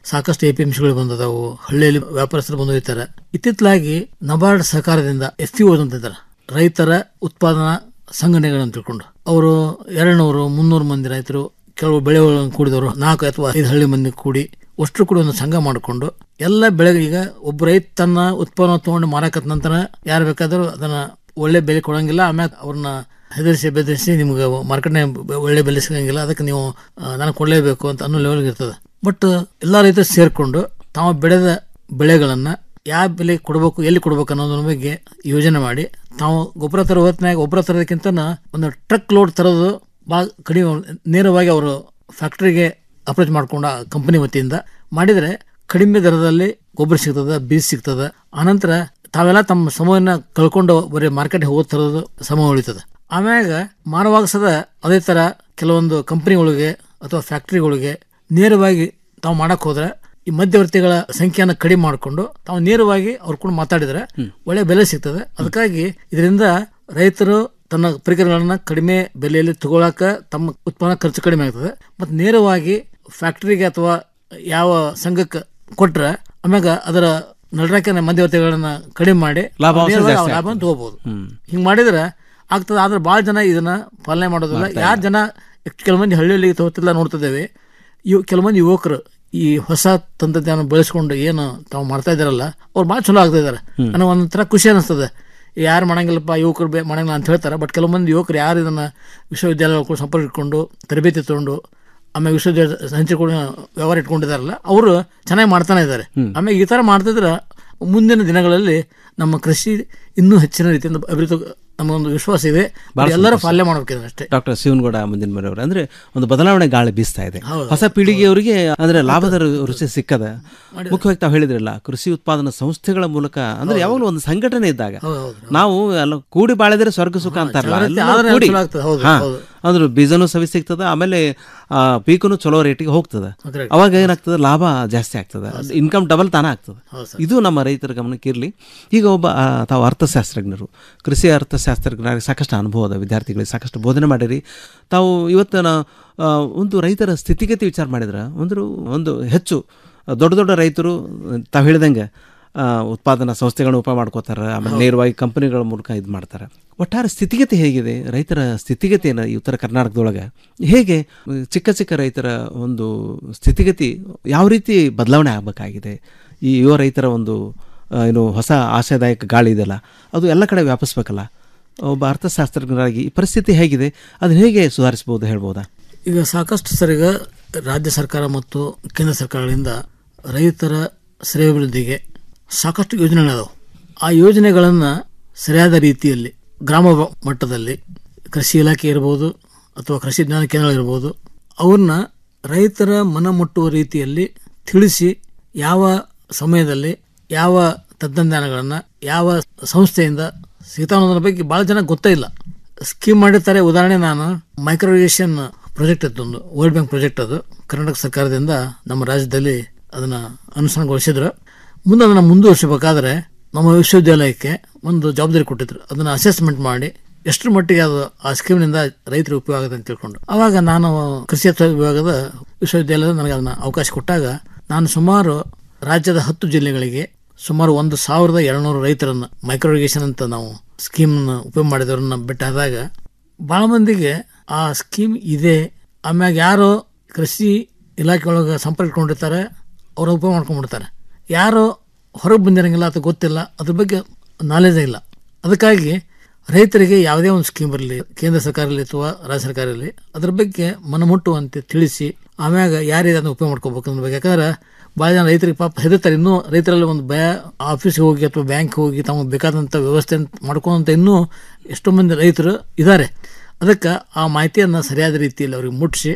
ಸಾಕಷ್ಟು ಎ ಪಿ ಎಂಸಿಗಳು ಬಂದದಾವು ಹಳ್ಳಿಯಲ್ಲಿ ವ್ಯಾಪಾರಸ್ಥರು ಬಂದೊಯ್ತಾರೆ ಇತ್ತಿತ್ತಲಾಗಿ ನಬಾರ್ಡ್ ಸಹಕಾರದಿಂದ ಎಫ್ ಪಿ ಅಂತಿದ್ದಾರೆ ರೈತರ ಉತ್ಪಾದನಾ ಸಂಘಟನೆಗಳನ್ನು ತಿಳ್ಕೊಂಡು ಅವರು ಎರಡು ನೂರು ಮುನ್ನೂರು ಮಂದಿ ರೈತರು ಕೆಲವು ಬೆಳೆಗಳನ್ನು ಕೂಡಿದವರು ನಾಲ್ಕು ಅಥವಾ ಐದು ಹಳ್ಳಿ ಮಂದಿ ಕೂಡಿ ಅಷ್ಟು ಕೂಡ ಒಂದು ಸಂಘ ಮಾಡಿಕೊಂಡು ಎಲ್ಲ ಬೆಳೆಗೆ ಈಗ ಒಬ್ಬ ರೈತ ತನ್ನ ಉತ್ಪನ್ನ ತಗೊಂಡು ಮಾರಾಕತ್ತ ನಂತರ ಯಾರು ಬೇಕಾದರೂ ಅದನ್ನ ಒಳ್ಳೆ ಬೆಲೆ ಕೊಡಂಗಿಲ್ಲ ಆಮ್ಯಾಗ ಅವ್ರನ್ನ ಹೆದರಿಸಿ ಬೆದರಿಸಿ ನಿಮ್ಗೆ ಮಾರ್ಕೆಟ್ನ ಒಳ್ಳೆ ಬೆಲೆ ಸಿಗಂಗಿಲ್ಲ ಅದಕ್ಕೆ ನೀವು ನನಗೆ ಕೊಡಲೇಬೇಕು ಅಂತ ಅನ್ನೋ ಲೆವೆಲ್ಗೆ ಇರ್ತದೆ ಬಟ್ ಎಲ್ಲ ರೈತರು ಸೇರ್ಕೊಂಡು ತಾವು ಬೆಳೆದ ಬೆಳೆಗಳನ್ನ ಯಾವ ಬೆಲೆ ಕೊಡಬೇಕು ಎಲ್ಲಿ ಕೊಡಬೇಕು ಅನ್ನೋದ್ರ ಬಗ್ಗೆ ಯೋಜನೆ ಮಾಡಿ ತಾವು ಗೊಬ್ಬರ ತರೋ ಹೊತ್ತಿನಾಗ ಗೊಬ್ಬರ ತರೋದಕ್ಕಿಂತ ಒಂದು ಟ್ರಕ್ ಲೋಡ್ ತರೋದು ಭಾಳ ಕಡಿಮೆ ನೇರವಾಗಿ ಅವರು ಫ್ಯಾಕ್ಟ್ರಿಗೆ ಅಪ್ರೋಚ್ ಮಾಡ್ಕೊಂಡು ಆ ಕಂಪನಿ ವತಿಯಿಂದ ಮಾಡಿದರೆ ಕಡಿಮೆ ದರದಲ್ಲಿ ಗೊಬ್ಬರ ಸಿಗ್ತದೆ ಬೀಜ ಸಿಗ್ತದೆ ಆನಂತರ ತಾವೆಲ್ಲ ತಮ್ಮ ಸಮಯನ ಕಳ್ಕೊಂಡು ಬರೀ ಮಾರ್ಕೆಟ್ಗೆ ಹೋಗಿ ತರೋದು ಸಮಯ ಉಳಿತದೆ ಆಮ್ಯಾಗ ಮಾನವಾಗಸದ ಅದೇ ತರ ಕೆಲವೊಂದು ಕಂಪನಿಗಳಿಗೆ ಅಥವಾ ಫ್ಯಾಕ್ಟರಿಗಳಿಗೆ ನೇರವಾಗಿ ತಾವು ಮಾಡಕ್ ಹೋದ್ರೆ ಈ ಮಧ್ಯವರ್ತಿಗಳ ಸಂಖ್ಯೆಯನ್ನು ಕಡಿಮೆ ಮಾಡಿಕೊಂಡು ತಾವು ನೇರವಾಗಿ ಅವ್ರ ಕೂಡ ಮಾತಾಡಿದ್ರೆ ಒಳ್ಳೆ ಬೆಲೆ ಸಿಗ್ತದೆ ಅದಕ್ಕಾಗಿ ಇದರಿಂದ ರೈತರು ತನ್ನ ಪರಿಕರಗಳನ್ನ ಕಡಿಮೆ ಬೆಲೆಯಲ್ಲಿ ತಗೊಳಕ ತಮ್ಮ ಉತ್ಪನ್ನ ಖರ್ಚು ಕಡಿಮೆ ಆಗ್ತದೆ ಮತ್ತು ನೇರವಾಗಿ ಫ್ಯಾಕ್ಟರಿಗೆ ಅಥವಾ ಯಾವ ಸಂಘಕ್ಕೆ ಕೊಟ್ರೆ ಆಮ್ಯಾಗ ಅದರ ನಡರಾಕಿನ ಮಧ್ಯವರ್ತಿಗಳನ್ನ ಕಡಿಮೆ ಮಾಡಿ ಲಾಭಾಂಶ ನೇರವಾಗಿ ಜಾಸ್ತಿ ಆ ಲಾಭ ಆಗ್ತದೆ. ತಗೋಬಹುದು ಹ್ಮ್. ಹಿಂಗ್ ಮಾಡಿದ್ರೆ ಆಗ್ತದೆ ಆದ್ರೆ ಭಾಳ ಜನ ಇದನ್ನ ಪಾಲನೆ ಮಾಡೋದಿಲ್ಲ ಮಾಡ್ತಾ ಯಾರು ಜನ ಕೆಲವು ಮಂದಿ ಹಳ್ಳಿಯಲ್ಲಿ ತಗೋತಿಲ್ಲ ನೋಡ್ತಿದ್ದೇವೆ ಇವು ಕೆಲವು ಮಂದಿ ಯುವಕರು ಈ ಹೊಸ ತಂತ್ರಜ್ಞಾನ ಬೆಳೆಸ್ಕೊಂಡು ಏನು ತಾವು ಮಾಡ್ತಾ ಇದಾರಲ್ಲ ಅವ್ರು ಭಾಳ ಚಲೋ ಆಗ್ತಾ ಇದಾರೆ ಹ್ಮ್. ನನಗೆ ಒಂಥರ ಖುಷಿ ಅನಿಸ್ತದೆ ಯಾರು ಮಾಡಂಗಿಲ್ಲಪ್ಪ ಯುವಕರು ಬೇ ಮಾಡಂಗಿಲ್ಲ ಅಂತ ಹೇಳ್ತಾರೆ ಬಟ್ ಕೆಲವು ಮಂದಿ ಯುವಕರು ಯಾರು ಇದನ್ನ ವಿಶ್ವವಿದ್ಯಾಲಯ ಕೂಡ ಸಂಪರ್ಕ ಇಟ್ಕೊಂಡು ತರಬೇತಿ ತಗೊಂಡು ಆಮೇಲೆ ವಿಶ್ವವಿದ್ಯಾಲಯ ಹಂಚಿಕೊಂಡು ವ್ಯವಹಾರ ಇಟ್ಕೊಂಡಿದಾರಲ್ಲ ಅವರು ಚೆನ್ನಾಗಿ ಮಾಡ್ತಾನೆ ಇದ್ದಾರೆ ಆಮೇಲೆ ಈ ಥರ ಮಾಡ್ತಿದ್ರೆ ಮುಂದಿನ ದಿನಗಳಲ್ಲಿ ನಮ್ಮ ಕೃಷಿ ಇನ್ನೂ ಹೆಚ್ಚಿನ ರೀತಿಯಿಂದ ಅಭಿವೃದ್ಧಿ ನಮಗೊಂದು ವಿಶ್ವಾಸ ಇದೆ ಭಾಳ ಎಲ್ಲರೂ ಸಂತೋಷ. ಪಾಲನೆ ಮಾಡಬೇಕಿದೆ ಅಷ್ಟೇ ಡಾಕ್ಟರ್ ಶಿವನಗೌಡ ಮುಂದಿನ ಮನೆಯವರು ಅಂದ್ರೆ ಒಂದು ಬದಲಾವಣೆ ಗಾಳಿ ಬೀಸ್ತಾ ಇದೆ ಹೌದು. ಹೊಸ ಪೀಳಿಗೆಯವರಿಗೆ ಅಂದ್ರೆ ಲಾಭದ ರು- ರುಚಿ ಸಿಕ್ಕದ ಮುಖ್ಯವಾಗಿ ತಾವು ಹೇಳಿದ್ರಲ್ಲ ಕೃಷಿ ಉತ್ಪಾದನಾ ಸಂಸ್ಥೆಗಳ ಮೂಲಕ ಅಂದ್ರೆ ಯಾವಾಗಲೂ ಒಂದು ಸಂಘಟನೆ ಇದ್ದಾಗ ನಾವು ಎಲ್ಲ ಕೂಡಿ ಬಾಳಿದ್ರೆ ಸ್ವರ್ಗ ಸುಖ ಅಂತಾರಲ್ಲ ಜಾಗೃತಿ ಎಲ್ಲ ಆದ್ರೆ ಕೂಡಿ ಚಲೋ ಆಗ್ತದೆ, ಹೌದು, ಹಾ. ಹೌದು. ಅಂದ್ರೆ ಬೀಜನೂ ಸವಿ ಸಿಗ್ತದ ಆಮೇಲೆ ಆ, ಪೀಕನು ಚಲೋ ರೇಟಿಗೆ ಹೋಗ್ತದೆ Correct. ಅವಾಗ ಏನಾಗ್ತದೆ ಲಾಭ ಜಾಸ್ತಿ ಆಗ್ತದೆ ಇನ್ಕಮ್ ಡಬಲ್ ತಾನೇ ಆಗ್ತದೆ ಹೌದು ಸರ್. ಇದು ನಮ್ಮ ರೈತರ ಗಮನಕ್ಕೆ ಇರಲಿ ಈಗ ಒಬ್ಬ ಆ, ತಾವು ಅರ್ಥಶಾಸ್ತ್ರಜ್ಞರು ಕೃಷಿ ಅರ್ಥಶಾಸ್ತ್ರಜ್ಞರಿಗೆ ಸಾಕಷ್ಟು ಅನುಭವದ ವಿದ್ಯಾರ್ಥಿಗಳಿಗೆ ಸಾಕಷ್ಟು ಬೋಧನೆ ಮಾಡಿರಿ ತಾವು ಇವತ್ತಿನ ಆ, ಒಂದು ರೈತರ ಸ್ಥಿತಿಗತಿ ವಿಚಾರ ಮಾಡಿದ್ರೆ ಒಂದು ಒಂದು ಹೆಚ್ಚು ದೊಡ್ಡ ದೊಡ್ಡ ರೈತರು ತಾವು ಹೇಳಿದಂಗೆ ಆ, ಉತ್ಪಾದನಾ ಸಂಸ್ಥೆಗಳನ್ನ ಉಪ ಮಾಡ್ಕೋತಾರೆ ಆಮೇಲೆ ನೇರವಾಗಿ ಕಂಪನಿಗಳ ಮೂಲಕ ಇದು ಮಾಡ್ತಾರೆ ಒಟ್ಟಾರೆ ಸ್ಥಿತಿಗತಿ ಹೇಗಿದೆ ರೈತರ ಸ್ಥಿತಿಗತಿಯನ್ನು ಈ ಉತ್ತರ ಕರ್ನಾಟಕದೊಳಗೆ ಹೇಗೆ ಚಿಕ್ಕ ಚಿಕ್ಕ ರೈತರ ಒಂದು ಸ್ಥಿತಿಗತಿ ಯಾವ ರೀತಿ ಬದಲಾವಣೆ ಆಗಬೇಕಾಗಿದೆ ಈ ಯುವ ರೈತರ ಒಂದು ಆ, ಏನು ಹೊಸ ಆಶಾದಾಯಕ ಗಾಳಿ ಇದೆಯಲ್ಲ ಅದು ಎಲ್ಲ ಕಡೆ ವ್ಯಾಪಿಸ್ಬೇಕಲ್ಲ ಒಬ್ಬ ಅರ್ಥಶಾಸ್ತ್ರಜ್ಞರಾಗಿ ಈ ಪರಿಸ್ಥಿತಿ ಹೇಗಿದೆ ಅದನ್ನ ಹೇಗೆ ಸುಧಾರಿಸ್ಬೋದು ಹೇಳ್ಬೋದಾ ಈಗ ಸಾಕಷ್ಟು ಸರ್ ಈಗ ರಾಜ್ಯ ಸರ್ಕಾರ ಮತ್ತು ಕೇಂದ್ರ ಸರ್ಕಾರಗಳಿಂದ ರೈತರ ಶ್ರೇಯೋಭಿವೃದ್ಧಿಗೆ ಸಾಕಷ್ಟು ಯೋಜನೆಗಳಿದಾವೆ ಆ ಯೋಜನೆಗಳನ್ನು ಸರಿಯಾದ ರೀತಿಯಲ್ಲಿ ಗ್ರಾಮ ವ- ಮಟ್ಟದಲ್ಲಿ ಕೃಷಿ ಇಲಾಖೆ ಇರ್ಬೋದು ಅಥವಾ ಕೃಷಿ ಜ್ಞಾನ ಕೇಂದ್ರಗಳಿರ್ಬೋದು ಅವ್ರನ್ನ ರೈತರ ಮನ ಮುಟ್ಟುವ ರೀತಿಯಲ್ಲಿ ತಿಳಿಸಿ ಯಾವ ಸಮಯದಲ್ಲಿ ಯಾವ ತಂತ್ರಜ್ಞಾನಗಳನ್ನು ಯಾವ ಸಂಸ್ಥೆಯಿಂದ ಸಿಗ್ತಾವ ಅನ್ನೋದ್ರ ಬಗ್ಗೆ ಭಾಳ ಜನ ಗೊತ್ತೇ ಇಲ್ಲ ಸ್ಕೀಮ್ ಮಾಡಿರ್ತಾರೆ ಉದಾಹರಣೆ ನಾನು ಮೈಕ್ರೋವೇಷನ್ ಪ್ರಾಜೆಕ್ಟ್ ಇತ್ತು ಒಂದು ವರ್ಲ್ಡ್ ಬ್ಯಾಂಕ್ ಪ್ರಾಜೆಕ್ಟ್ ಅದು ಕರ್ನಾಟಕ ಸರ್ಕಾರದಿಂದ ನಮ್ಮ ರಾಜ್ಯದಲ್ಲಿ ಅದನ್ನ ಅನುಷ್ಠಾನಗೊಳಿಸಿದ್ರು ಮುಂದೆ ಅದನ್ನು ಮುಂದುವರಿಸಬೇಕಾದ್ರೆ ನಮ್ಮ ವಿಶ್ವವಿದ್ಯಾಲಯಕ್ಕೆ ಒಂದು ಜವಾಬ್ದಾರಿ ಕೊಟ್ಟಿದ್ರು ಅದನ್ನು ಅಸೆಸ್ಮೆಂಟ್ ಮಾಡಿ ಎಷ್ಟರ ಮಟ್ಟಿಗೆ ಅದು ಆ ಸ್ಕೀಮ್ನಿಂದ ರೈತರಿಗೆ ಉಪಯೋಗ ಆಗುತ್ತೆ ಅಂತ ತಿಳ್ಕೊಂಡು ಅವಾಗ ನಾನು ಕೃಷಿ ಅರ್ಥ ವಿಭಾಗದ ವಿಶ್ವವಿದ್ಯಾಲಯದ ನನಗೆ ಅದನ್ನ ಅವಕಾಶ ಕೊಟ್ಟಾಗ ನಾನು ಸುಮಾರು ರಾಜ್ಯದ ಹತ್ತು ಜಿಲ್ಲೆಗಳಿಗೆ ಸುಮಾರು ಒಂದು ಸಾವಿರದ ಎರಡುನೂರು ರೈತರನ್ನ ಮೈಕ್ರೋರಿಗೇಷನ್ ಅಂತ ನಾವು ಸ್ಕೀಮ್ ಉಪಯೋಗ ಮಾಡಿದವ್ರನ್ನ ಭೇಟಿಯಾದಾಗ ಭಾಳ ಮಂದಿಗೆ ಆ ಸ್ಕೀಮ್ ಇದೆ ಆಮ್ಯಾಗ ಯಾರು ಕೃಷಿ ಇಲಾಖೆ ಒಳಗೆ ಸಂಪರ್ಕ ಇಟ್ಕೊಂಡಿರ್ತಾರೆ ಅವ್ರು ಉಪಯೋಗ ಮಾಡ್ಕೊಂಡ್ಬಿಡ್ತಾರೆ ಯಾರು ಹೊರಗೆ ಬಂದಿರಂಗಿಲ್ಲ ಅಥವಾ ಗೊತ್ತಿಲ್ಲ ಅದ್ರ ಬಗ್ಗೆ ನಾಲೆಜೇ ಇಲ್ಲ ಅದಕ್ಕಾಗಿ ರೈತರಿಗೆ ಯಾವುದೇ ಒಂದು ಸ್ಕೀಮ್ ಬರಲಿ ಕೇಂದ್ರ ಸರ್ಕಾರ ಇರಲಿ ಅಥವಾ ರಾಜ್ಯ ಸರ್ಕಾರ ಇರಲಿ ಅದ್ರ ಬಗ್ಗೆ ಮನಮುಟ್ಟುವಂತೆ ತಿಳಿಸಿ ಆಮ್ಯಾಗ ಯಾರಿಗೆ ಅದನ್ನು ಉಪಯೋಗ ಮಾಡ್ಕೋಬೇಕು ಅನ್ನೋ ಬಗ್ಗೆ ಯಾಕಂದ್ರೆ ಭಾಳ ಜನ ರೈತರಿಗೆ ಪಾಪ ಹೆದರ್ತಾರೆ ಇನ್ನೂ ರೈತರಲ್ಲಿ ಒಂದು ಭಯ ಆಫೀಸ್ಗೆ ಹೋಗಿ ಅಥವಾ ಬ್ಯಾಂಕ್ ಹೋಗಿ ತಮಗೆ ಬೇಕಾದಂಥ ವ್ಯವಸ್ಥೆ ಮಾಡ್ಕೊಂತ ಇನ್ನೂ ಎಷ್ಟೋ ಮಂದಿ ರೈತರು ಇದ್ದಾರೆ ಅದಕ್ಕೆ ಆ ಮಾಹಿತಿಯನ್ನು ಸರಿಯಾದ ರೀತಿಯಲ್ಲಿ ಅವ್ರಿಗೆ ಮುಟ್ಟಿಸಿ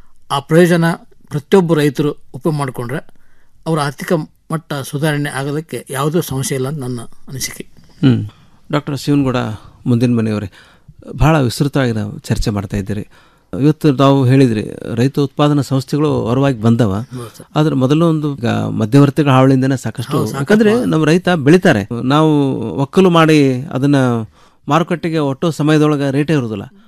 ಆ ಪ್ರಯೋಜನ ಪ್ರತಿಯೊಬ್ಬ ರೈತರು ಉಪಯೋಗ ಮಾಡಿಕೊಂಡ್ರೆ ಅವರ ಆರ್ಥಿಕ ಮಟ್ಟ ಸುಧಾರಣೆ ಆಗೋದಕ್ಕೆ ಯಾವುದೂ ಸಮಸ್ಯೆ ಇಲ್ಲ ಅಂತ ನನ್ನ ಅನಿಸಿಕೆ ಹ್ಞೂ ಡಾಕ್ಟರ್ ಶಿವನಗೌಡ ಮುಂದಿನ ಮನೆಯವರೇ ಭಾಳ ವಿಸ್ತೃತವಾಗಿ ನಾವು ಚರ್ಚೆ ಮಾಡ್ತಾ ಇದ್ದೀರಿ ಇವತ್ತು ನಾವು ಹೇಳಿದ್ರಿ ರೈತ ಉತ್ಪಾದನಾ ಸಂಸ್ಥೆಗಳು ಹೊರವಾಗಿ ಬಂದವ ಆದ್ರೆ ಮೊದಲು ಒಂದು ಈಗ ಮಧ್ಯವರ್ತಿಗಳ ಹಾವಳಿಯಿಂದನೇ ಸಾಕಷ್ಟು ಯಾಕಂದ್ರೆ ನಮ್ಮ ರೈತ ಬೆಳಿತಾರೆ ನಾವು ಒಕ್ಕಲು ಮಾಡಿ ಅದನ್ನ ಮಾರುಕಟ್ಟೆಗೆ ಒಟ್ಟು ಸಮಯದೊಳಗೆ ರೇಟೇ ಇರೋದಿಲ್ಲ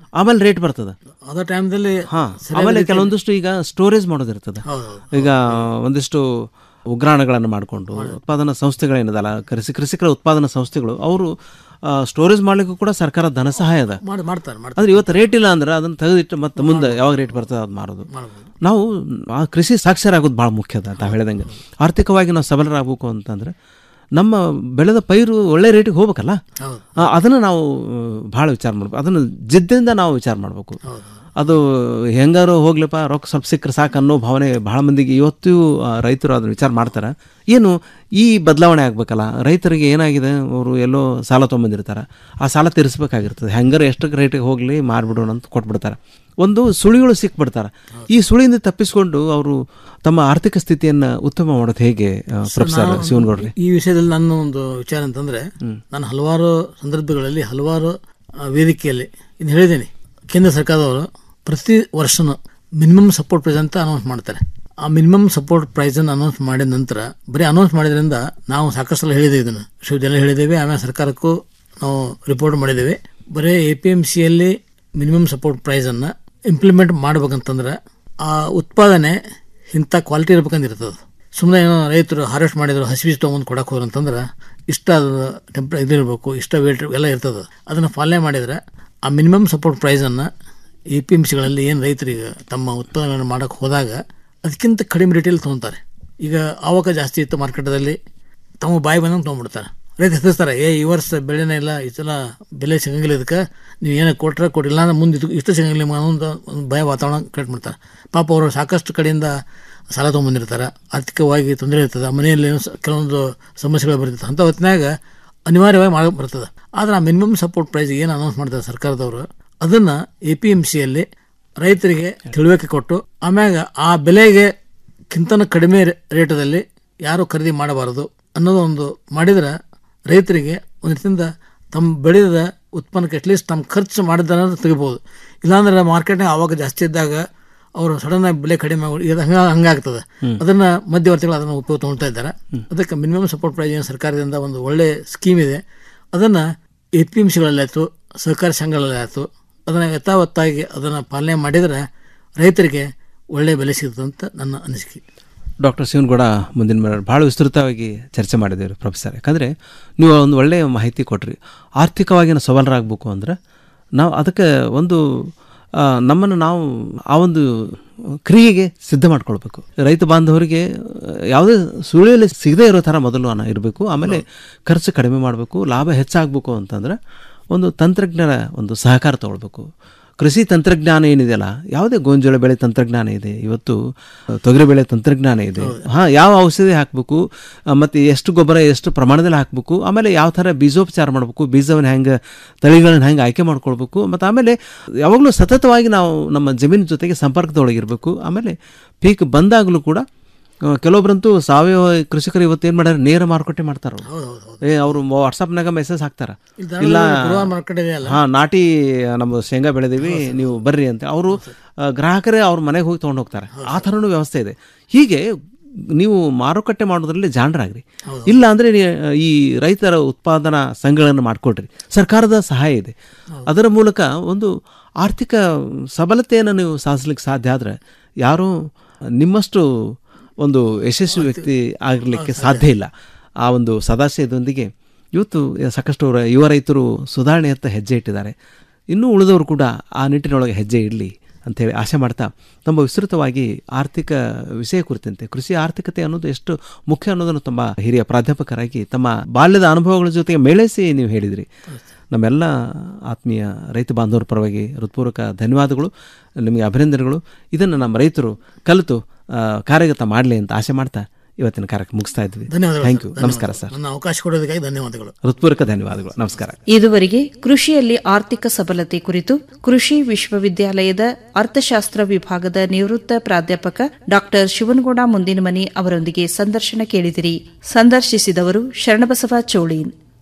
ಆಮೇಲೆ ರೇಟ್ ಬರ್ತದೆ ಅದ ಟೈಮ್ದಲ್ಲಿ ಹಾ ಸರಿಯಾದ ಆಮೇಲೆ ರೀತಿಯಲ್ಲಿ- ಕೆಲವೊಂದಿಷ್ಟು ಈಗ ಸ್ಟೋರೇಜ್ ಮಾಡೋದಿರ್ತದೆ ಈಗ ಒಂದಿಷ್ಟು ಉಗ್ರಾಣಗಳನ್ನು ಮಾಡಿಕೊಂಡು ಉತ್ಪಾದನಾ ಸಂಸ್ಥೆಗಳೇನಿದಲ್ಲ ಕೃಷಿ ಕೃಷಿಕರ ಉತ್ಪಾದನಾ ಸಂಸ್ಥೆಗಳು ಅವರು ಸ್ಟೋರೇಜ್ ಮಾಡ್ಲಿಕ್ಕೂ ಕೂಡ ಸರ್ಕಾರ ಧನ ಸಹಾಯ ಅದ ಮಾಡಿ ಮಾಡ್ತಾರೆ ಮಾಡ್ತಾರೆ ಅಂದ್ರೆ ಇವತ್ತು ರೇಟ್ ಇಲ್ಲ ಅಂದ್ರೆ ಅದನ್ನ ತೆಗೆದಿಟ್ಟು ಮತ್ತೆ ಮುಂದೆ ಯಾವಾಗ ರೇಟ್ ಬರ್ತದೆ ಅದು ಮಾರೋದು ನಾವು ಆ ಕೃಷಿ ಸಾಕ್ಷರ ಆಗೋದು ಭಾಳ ಮುಖ್ಯ ಅದ ತಾವು ಹೇಳ್ದಂಗೆ ಆರ್ಥಿಕವಾಗಿ ನಾವು ಸಬಲರಾಗಬೇಕು ಅಂತಂದ್ರೆ ನಮ್ಮ ಬೆಳೆದ ಪೈರು ಒಳ್ಳೆ ರೇಟಿಗೆ ಹೋಗ್ಬೇಕಲ್ಲ ಆ, ಅದನ್ನ ನಾವು ಭಾಳ ವಿಚಾರ ಮಾಡ್ಬೇಕು ಅದನ್ನು ಜಿದ್ದಿಂದ ನಾವು ವಿಚಾರ ಮಾಡಬೇಕು ಅದು ಹೆಂಗಾರು ಹೋಗ್ಲಪ್ಪ ರೊಕ್ಕ ಸ್ವಲ್ಪ ಸಿಕ್ಕರೆ ಸಾಕು ಅನ್ನೋ ಭಾವನೆ ಭಾಳ ಮಂದಿಗೆ ಇವತ್ತು ಆ, ರೈತರು ಅದನ್ನ ವಿಚಾರ ಮಾಡ್ತಾರೆ ಏನು ಈ ಬದಲಾವಣೆ ಆಗ್ಬೇಕಲ್ಲ ರೈತರಿಗೆ ಏನಾಗಿದೆ ಅವರು ಎಲ್ಲೋ ಸಾಲ ತೊಗೊಂಬಂದಿರ್ತಾರೆ ಆ ಸಾಲ ತೀರಿಸ್ಬೇಕಾಗಿರ್ತದೆ ಹೆಂಗಾರು ಎಷ್ಟು ರೇಟಿಗೆ ಹೋಗಲಿ ಮಾರ್ಬಿಡೋಣ ಅಂತ ಕೊಟ್ಬಿಡ್ತಾರೆ ಒಂದು ಸುಳಿಗಳು ಸಿಕ್ಬಿಡ್ತಾರೆ ಈ ಸುಳಿಯಿಂದ ತಪ್ಪಿಸ್ಕೊಂಡು ಅವರು ತಮ್ಮ ಆರ್ಥಿಕ ಸ್ಥಿತಿಯನ್ನು ಉತ್ತಮ ಮಾಡೋದು ಹೇಗೆ ಆ, ಪ್ರೊಫೆಸರ್ ನಾನು ಶಿವನಗೌಡ್ರಿ ಈ ವಿಷಯದಲ್ಲಿ ನನ್ನ ಒಂದು ವಿಚಾರ ಅಂತಂದ್ರೆ ನಾನು ಹಲವಾರು ಸಂದರ್ಭಗಳಲ್ಲಿ ಹಲವಾರು ಆ, ವೇದಿಕೆಯಲ್ಲಿ ಇನ್ನು ಹೇಳಿದ್ದೀನಿ ಕೇಂದ್ರ ಸರ್ಕಾರದವರು ಪ್ರತಿ ವರ್ಷನೂ ಮಿನಿಮಮ್ ಸಪೋರ್ಟ್ ಪ್ರೈಸ್ ಅಂತ ಅನೌನ್ಸ್ ಮಾಡ್ತಾರೆ ಆ ಮಿನಿಮಮ್ ಸಪೋರ್ಟ್ ಪ್ರೈಸ್ ಅನ್ನು ಅನೌನ್ಸ್ ಮಾಡಿದ ನಂತರ ಬರೀ ಅನೌನ್ಸ್ ಮಾಡಿದ್ರಿಂದ ನಾವು ಸಾಕಷ್ಟು ಸಲ ಹೇಳಿದ್ದೇವೆ ಇದನ್ನು ವಿಶ್ವವಿದ್ಯಾಲಯ ಹೇಳಿದ್ದೇವೆ ಆಮೇಲೆ ಸರ್ಕಾರಕ್ಕೂ ನಾವು ರಿಪೋರ್ಟ್ ಮಾಡಿದ್ದೇವೆ ಬರೀ ಎ ಪಿ ಎಂ ಸಿಯಲ್ಲಿ ಮಿನಿಮಮ್ ಸಪೋರ್ಟ್ ಪ್ರೈಸನ್ನು ಇಂಪ್ಲಿಮೆಂಟ್ ಮಾಡ್ಬೇಕಂತಂದ್ರೆ ಆ ಉತ್ಪಾದನೆ ಇಂಥ ಕ್ವಾಲಿಟಿ ಇರ್ಬೇಕಂದಿರ್ತದೆ ಸುಮ್ಮನೆ ಏನೋ ರೈತರು ಹಾರ್ವೆಸ್ಟ್ ಮಾಡಿದ್ರು ಹಸಿ ಬೀಜ ತೊಗೊಂಡು ಕೊಡಕ್ಕೆ ಹೋದ್ರು ಅಂತಂದ್ರೆ ಇಷ್ಟ ಅದು ಟೆಂಪ್ರ ಇದಿರಬೇಕು ಇಷ್ಟ ವೇಟ್ ಎಲ್ಲ ಇರ್ತದೆ ಅದನ್ನು ಪಾಲನೆ ಮಾಡಿದರೆ ಆ ಮಿನಿಮಮ್ ಸಪೋರ್ಟ್ ಪ್ರೈಸನ್ನು ಎ ಪಿ ಎಮ್ ಸಿಗಳಲ್ಲಿ ಏನು ರೈತರಿಗೆ ತಮ್ಮ ಉತ್ಪಾದನೆಗಳನ್ನು ಮಾಡೋಕ್ಕೆ ಹೋದಾಗ ಅದಕ್ಕಿಂತ ಕಡಿಮೆ ರೇಟಲ್ಲಿ ತೊಗೊತಾರೆ ಈಗ ಆವಾಗ ಜಾಸ್ತಿ ಇತ್ತು ಮಾರ್ಕೆಟದಲ್ಲಿ ತಮ್ಮ ಬಾಯಿ ಬಂದಂಗೆ ತೊಗೊಂಡ್ಬಿಡ್ತಾರೆ ರೈತ ಹೆದರ್ಸ್ತಾರೆ ಏ ಈ ವರ್ಷ ಬೆಳೆನೇ ಇಲ್ಲ ಈ ಸಲ ಬೆಲೆ ಸಿಗಂಗಿಲ್ಲ ಇದಕ್ಕೆ ನೀವು ಏನೋ ಕೊಟ್ರೆ ಕೊಟ್ಟಿಲ್ಲ ಅಂದ್ರೆ ಮುಂದೆ ಇದು ಇಷ್ಟು ಸಿಗಂಗಿಲ್ಲ ನಿಮ್ಗೆ ಅನ್ನೋ ಒಂದು ಒಂದು ಭಯ ವಾತಾವರಣ ಕ್ರಿಯೇಟ್ ಮಾಡ್ತಾರೆ ಪಾಪ ಅವರು ಸಾಕಷ್ಟು ಕಡೆಯಿಂದ ಸಾಲ ತೊಗೊಂಬಂದಿರ್ತಾರೆ ಆರ್ಥಿಕವಾಗಿ ತೊಂದರೆ ಇರ್ತದೆ ಮನೆಯಲ್ಲಿ ಏನೋ ಸ- ಕೆಲವೊಂದು ಸಮಸ್ಯೆಗಳು ಬರ್ತಿರ್ತದೆ ಅಂಥ ಹೊತ್ತಿನಾಗ ಅನಿವಾರ್ಯವಾಗಿ ಮಾಡಕ್ಕೆ ಬರ್ತದೆ ಆದರೆ ಆ ಮಿನಿಮಮ್ ಸಪೋರ್ಟ್ ಪ್ರೈಸ್ ಏನು ಅನೌನ್ಸ್ ಮಾಡ್ತಾರೆ ಸರ್ಕಾರದವರು ಅದನ್ನು ಎ ಪಿ ಎಮ್ ಸಿಯಲ್ಲಿ ರೈತರಿಗೆ ತಿಳುವಳಿಕೆ ಕೊಟ್ಟು ಆಮ್ಯಾಗ ಆ ಬೆಲೆಗೆ ಕಿಂತನ ಕಡಿಮೆ ರೇ- ರೇಟದಲ್ಲಿ ಯಾರು ಖರೀದಿ ಮಾಡಬಾರದು ಅನ್ನೋದು ಒಂದು ಮಾಡಿದ್ರೆ ರೈತರಿಗೆ ಒಂದು ರೀತಿಯಿಂದ ತಮ್ಮ ಬೆಳೆದ ಉತ್ಪನ್ನಕ್ಕೆ ಅಟ್ಲೀಸ್ಟ್ ತಮ್ಮ ಖರ್ಚು ಮಾಡಿದ ತೆಗಿಬೋದು ಇಲ್ಲಾಂದ್ರೆ ಮಾರ್ಕೆಟ್ನಾಗ ಆವಾಗ ಜಾಸ್ತಿ ಇದ್ದಾಗ ಅವರು ಸಡನ್ ಆಗಿ ಬೆಲೆ ಕಡಿಮೆ ಆಗಿ ಇದು ಹಂಗ ಹಂಗಾಗ್ತದೆ ಅದನ್ನ ಮಧ್ಯವರ್ತಿಗಳು ಅದನ್ನು ಉಪಯೋಗ ತಗೊಳ್ತಾ ಇದ್ದಾರೆ ಅದಕ್ಕೆ ಮಿನಿಮಮ್ ಸಪೋರ್ಟ್ ಪ್ರೈಸ್ ಏನು ಸರ್ಕಾರದಿಂದ ಒಂದು ಒಳ್ಳೆ ಸ್ಕೀಮ್ ಇದೆ ಅದನ್ನು ಎ ಪಿ ಎಮ್ ಸಿಗಳಲ್ಲಾಯಿತು ಸಹಕಾರಿ ಸಂಘಗಳಲ್ಲಿ ಆಯಿತು ಅದನ್ನು ಯಥಾವತ್ತಾಗಿ ಅದನ್ನು ಪಾಲನೆ ಮಾಡಿದರೆ ರೈತರಿಗೆ ಒಳ್ಳೆಯ ಬೆಲೆ ಸಿಗುತ್ತೆ ಅಂತ ನನ್ನ ಅನಿಸಿಕೆ ಡಾಕ್ಟರ್ ಶಿವನಗೌಡ ಮುಂದಿನ ಮೇಲೆ ಭಾಳ ವಿಸ್ತೃತವಾಗಿ ಚರ್ಚೆ ಮಾಡಿದ್ದೇವೆ ಪ್ರೊಫೆಸರ್ ಯಾಕಂದರೆ ನೀವು ಒಂದು ಒಳ್ಳೆಯ ಮಾಹಿತಿ ಕೊಟ್ರಿ ಆರ್ಥಿಕವಾಗಿ ನಾವು ಸಬಲರಾಗಬೇಕು ಅಂದ್ರೆ ನಾವು ಅದಕ್ಕೆ ಒಂದು ಆ, ನಮ್ಮನ್ನು ನಾವು ಆ ಒಂದು ಕ್ರಿಯೆಗೆ ಸಿದ್ಧ ಮಾಡ್ಕೊಳ್ಬೇಕು ರೈತ ಬಾಂಧವರಿಗೆ ಆ, ಯಾವುದೇ ಸುಳಿಯಲ್ಲಿ ಸಿಗದೇ ಇರೋ ಥರ ಮೊದಲು ನಾನು ಇರಬೇಕು ಆಮೇಲೆ ಖರ್ಚು ಕಡಿಮೆ ಮಾಡಬೇಕು ಲಾಭ ಹೆಚ್ಚಾಗಬೇಕು ಅಂತಂದ್ರೆ ಒಂದು ತಂತ್ರಜ್ಞರ ಒಂದು ಸಹಕಾರ ತಗೊಳ್ಬೇಕು ಕೃಷಿ ತಂತ್ರಜ್ಞಾನ ಏನಿದೆಯಲ್ಲ ಯಾವುದೇ ಗೋಂಜಾಳ ಬೆಳೆ ತಂತ್ರಜ್ಞಾನ ಇದೆ ಇವತ್ತು ತೊಗರಿ ಬೆಳೆ ತಂತ್ರಜ್ಞಾನ ಇದೆ ಹಾಂ ಯಾವ ಔಷಧಿ ಹಾಕಬೇಕು ಮತ್ತು ಎಷ್ಟು ಗೊಬ್ಬರ ಎಷ್ಟು ಪ್ರಮಾಣದಲ್ಲಿ ಹಾಕಬೇಕು ಆಮೇಲೆ ಯಾವ ಥರ ಬೀಜೋಪಚಾರ ಮಾಡಬೇಕು ಬೀಜವನ್ನು ಹೆಂಗೆ ತಳಿಗಳನ್ನ ಹೆಂಗೆ ಆಯ್ಕೆ ಮಾಡ್ಕೊಳ್ಬೇಕು ಮತ್ತು ಆಮೇಲೆ ಯಾವಾಗಲೂ ಸತತವಾಗಿ ನಾವು ನಮ್ಮ ಜಮೀನು ಜೊತೆಗೆ ಸಂಪರ್ಕದೊಳಗಿರಬೇಕು ಆಮೇಲೆ ಪೀಕ್ ಬಂದಾಗಲೂ ಕೂಡ ಆ, ಕೆಲವೊಬ್ರಂತೂ ಸಾವಯವ ಕೃಷಿಕರು ಇವತ್ತು ಏನು ಮಾಡ್ಯಾರ ನೇರ ಮಾರುಕಟ್ಟೆ ಮಾಡ್ತಾರ ಏ ಅವರು ವಾಟ್ಸಪ್ನಾಗ ಮೆಸೇಜ್ ಹಾಕ್ತಾರ ಇಲ್ಲಿ ಇಲ್ಲ ಗೃಹ ಮಾರುಕಟ್ಟೆ ಇದೆಯಲ್ಲ? ಹಾ ನಾಟಿ ನಮ್ಮ ಶೇಂಗಾ ಬೆಳೆದೀವಿ ನೀವು ಬರ್ರಿ ಅಂತ ಅವರು ಗ್ರಾಹಕರೇ ಅವ್ರ ಮನೆಗೆ ಹೋಗಿ ತೊಗೊಂಡು ಹೋಗ್ತಾರೆ ಆ ಥರನೂ ವ್ಯವಸ್ಥೆ ಇದೆ ಹೀಗೆ ನೀವು ಮಾರುಕಟ್ಟೆ ಮಾಡೋದ್ರಲ್ಲಿ ಜಾಣರಾಗ್ರಿ ಇಲ್ಲ ಅಂದರೆ ಈ ರೈತರ ಉತ್ಪಾದನಾ ಸಂಘಗಳನ್ನು ಮಾಡ್ಕೊಳ್ರಿ ಸರ್ಕಾರದ ಸಹಾಯ ಇದೆ ಅದರ ಮೂಲಕ ಒಂದು ಆರ್ಥಿಕ ಸಬಲತೆಯನ್ನು ನೀವು ಸಾಧಿಸ್ಲಿಕ್ಕೆ ಸಾಧ್ಯ ಆದರೆ ಯಾರೂ ನಿಮ್ಮಷ್ಟು ಒಂದು ಯಶಸ್ವಿ ವ್ಯಕ್ತಿ ಆಗಲಿಕ್ಕೆ ಸಾಧ್ಯ ಇಲ್ಲ ಆ ಒಂದು ಸದಾಶಯದೊಂದಿಗೆ ಇವತ್ತು ಸಾಕಷ್ಟು ರ- ಯುವ ರೈತರು ಸುಧಾರಣೆಯತ್ತ ಹೆಜ್ಜೆ ಇಟ್ಟಿದ್ದಾರೆ ಇನ್ನೂ ಉಳಿದವರು ಕೂಡ ಆ ನಿಟ್ಟಿನೊಳಗೆ ಹೆಜ್ಜೆ ಇಡಲಿ ಅಂಥೇಳಿ ಆಶೆ ಮಾಡ್ತಾ ತುಂಬ ವಿಸ್ತೃತವಾಗಿ ಆರ್ಥಿಕ ವಿಷಯ ಕುರಿತಂತೆ ಕೃಷಿ ಆರ್ಥಿಕತೆ ಅನ್ನೋದು ಎಷ್ಟು ಮುಖ್ಯ ಅನ್ನೋದನ್ನು ತುಂಬ ಹಿರಿಯ ಪ್ರಾಧ್ಯಾಪಕರಾಗಿ ತಮ್ಮ ಬಾಲ್ಯದ ಅನುಭವಗಳ ಜೊತೆಗೆ ಮೇಳೈಸಿ ನೀವು ಹೇಳಿದ್ರಿ ನಮ್ಮೆಲ್ಲ ಆತ್ಮೀಯ ರೈತ ಬಾಂಧವರ ಪರವಾಗಿ ಹೃತ್ಪೂರ್ವಕ ಧನ್ಯವಾದಗಳು ನಿಮಗೆ ಅಭಿನಂದನೆಗಳು ಇದನ್ನು ನಮ್ಮ ರೈತರು ಕಲಿತು ಆ, ಕಾರ್ಯಗತ ಮಾಡಲಿ ಅಂತ ಆಸೆ ಮಾಡ್ತಾ ಇವತ್ತಿನ ಕಾರ್ಯಕ್ರಮ ಮುಗಿಸ್ತಾ ಇದ್ವಿ ಧನ್ಯವಾದಗಳು ಥ್ಯಾಂಕ್ ಯು ಸರ್. ನಮಸ್ಕಾರ ಸರ್ ನನ್ನ ಅವಕಾಶ ಕೊಡೋದಕ್ಕಾಗಿ ಧನ್ಯವಾದಗಳು ಹೃತ್ಪೂರ್ವಕ ಧನ್ಯವಾದಗಳು ನಮಸ್ಕಾರ ಇದುವರೆಗೆ ಕೃಷಿಯಲ್ಲಿ ಆರ್ಥಿಕ ಸಬಲತೆ ಕುರಿತು ಕೃಷಿ ವಿಶ್ವವಿದ್ಯಾಲಯದ ಅರ್ಥಶಾಸ್ತ್ರ ವಿಭಾಗದ ನಿವೃತ್ತ ಪ್ರಾಧ್ಯಾಪಕ ಡಾ ಶಿವನಗೌಡ ಮುಂದಿನಮನಿ ಅವರೊಂದಿಗೆ ಸಂದರ್ಶನ ಕೇಳಿದಿರಿ ಸಂದರ್ಶಿಸಿದವರು ಶರಣಬಸವ ಚೋಳೀನ್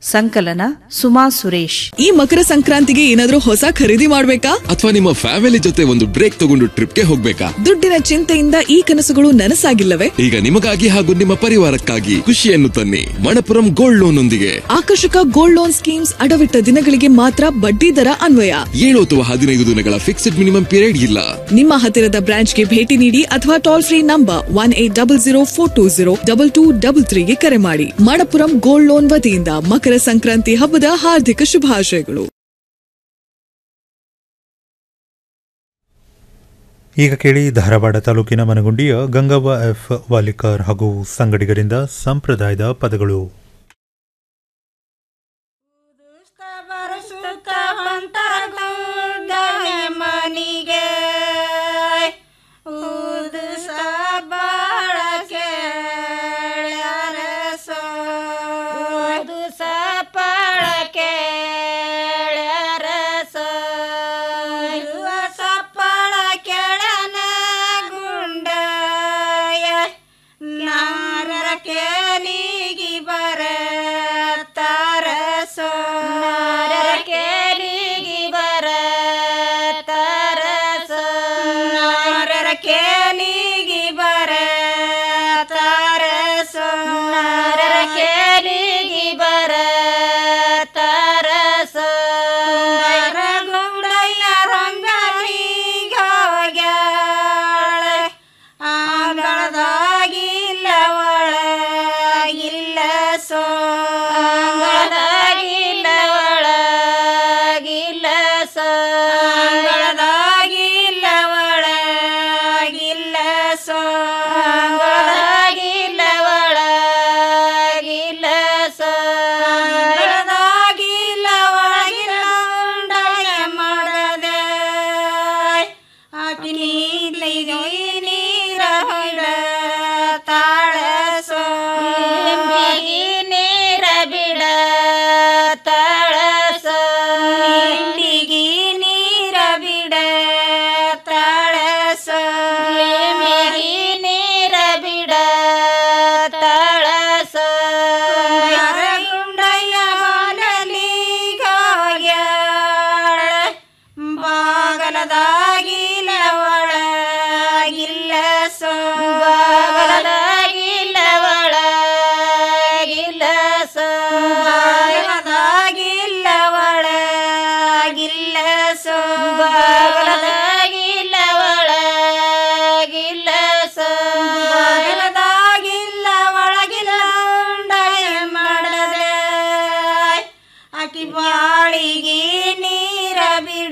ಸಂಕಲನ ಸುಮಾ ಸುರೇಶ್ ಈ ಮಕರ ಸಂಕ್ರಾಂತಿಗೆ ಏನಾದ್ರೂ ಹೊಸ ಖರೀದಿ ಮಾಡ್ಬೇಕಾ ಅಥವಾ ನಿಮ್ಮ ಫ್ಯಾಮಿಲಿ ಜೊತೆ ಒಂದು ಬ್ರೇಕ್ ತಗೊಂಡು ಟ್ರಿಪ್ಗೆ ಹೋಗ್ಬೇಕಾ ದುಡ್ಡಿನ ಚಿಂತೆಯಿಂದ ಈ ಕನಸುಗಳು ನನಸಾಗಿಲ್ಲವೇ ಈಗ ನಿಮಗಾಗಿ ಹಾಗೂ ನಿಮ್ಮ ಪರಿವಾರಕ್ಕಾಗಿ ಖುಷಿಯನ್ನು ತನ್ನಿ ಮಣಪುರಂ ಗೋಲ್ಡ್ ಲೋನ್ ಒಂದಿಗೆ ಆಕರ್ಷಕ ಗೋಲ್ಡ್ ಲೋನ್ ಸ್ಕೀಮ್ಸ್ ಅಡವಿಟ್ಟ ದಿನಗಳಿಗೆ ಮಾತ್ರ ಬಡ್ಡಿ ದರ ಅನ್ವಯ ಏಳು ಅಥವಾ ಹದಿನೈದು ದಿನಗಳ ಫಿಕ್ಸ್ಡ್ ಮಿನಿಮಮ್ ಪೀರಿಯಡ್ ಇಲ್ಲ ನಿಮ್ಮ ಹತ್ತಿರದ ಬ್ರಾಂಚ್ಗೆ ಭೇಟಿ ನೀಡಿ ಅಥವಾ toll free number one eight double zero four two zero double two double ತ್ರೀಗೆ ಕರೆ ಮಾಡಿ ಮಣಪುರಂ ಗೋಲ್ಡ್ ಲೋನ್ ವತಿಯಿಂದ ಮಕರ ಸಂಕ್ರಾಂತಿ ಹಬ್ಬದ ಹಾರ್ದಿಕ ಶುಭಾಶಯಗಳು ಈಗ ಕೇಳಿ ಧಾರವಾಡ ತಾಲೂಕಿನ ಮನಗುಂಡಿಯ ಗಂಗವ್ವ ಎಫ್ ವಾಲಿಕರ್ ಹಾಗೂ ಸಂಗಡಿಗರಿಂದ ಸಂಪ್ರದಾಯದ ಪದಗಳು ಮನಿಗೆ ಉದುಸ ಬಾಳಕೆ ಉದುಸ ಬಾಳಕೆ ಸಪ್ಪಳ ಕೆಳನ ಗುಂಡಯ ನಾರರ ಕೇಲಿಗಿ ಬರ ತಾರಸೋ ನಾರರ ಕೇಲಿಗಿ ಬರ ತಾರಸೋ ನಾರರ ಕೇಲಿಗಿ ಬರ ತಾರಸೋ ನಾರರ ಕೇಲಿಗಿ ಬರ ತಾರಸೋ ಗುಂಡಯ್ಯ ರಂಗನಿಗ ಹೋಗ್ಯಾಳೆ ಆಂಗಳದಾಗಿಲ್ಲ ಒಳಗಿಲ್ಲ ಸೋ ಆಂಗಳದಾಗಿಲ್ಲ ಒಳಗಿಲ್ಲ ಸೋ ಆಂಗಳದಾಗಿಲ್ಲ ಒಳಗಿಲ್ಲ ಸೋ ಆಂಗಳದಾಗಿಲ್ಲ ಒಳಗಿಲ್ಲ ಸೋ ಆಂಗಳದಾಗಿಲ್ಲ ಒಳಗಿಲ್ಲ ಉಂಡಾಯ ಮಾಡದೆ ಆಕಿ ನೀಲಿಗೆ ನೀರ ಹೊಡ ತಾಳಸೋ ನೀರ ಬಿಡ ತಾಳಸೋ ಇಂಡಿಗಿ ನೀರ ಬಿಡ ತಾಳಸೋ ನೀರ ಬಿಡ ತಾಳಸೋ ಗುಂಡಯ್ಯ ಬಾಲಲಿಗ ಹೋಗ್ಯಾಳ ಬಾಗಲದಾಗಿಲ್ಲ ಒಳಗಿಲ್ಲ ಸೋ ಬಾಗಲದಾಗಿಲ್ಲ ಒಳಗಿಲ್ಲ ಸೋ ಬಾಗಲದಾಗಿಲ್ಲ ಒಳಗಿಲ್ಲ ಸೋ ಬಾಗಲದಾಗಿಲ್ಲ ಒಳಗಿಲ್ಲ ಸೋ ಬಾಗಲದಾಗಿಲ್ಲ ಒಳಗಿಲ್ಲ ಉಂಡಾಯ ಮಾಡದೆ ಆಕಿ ಬಾಳಿಗೆ ನೀರ ಬಿಡ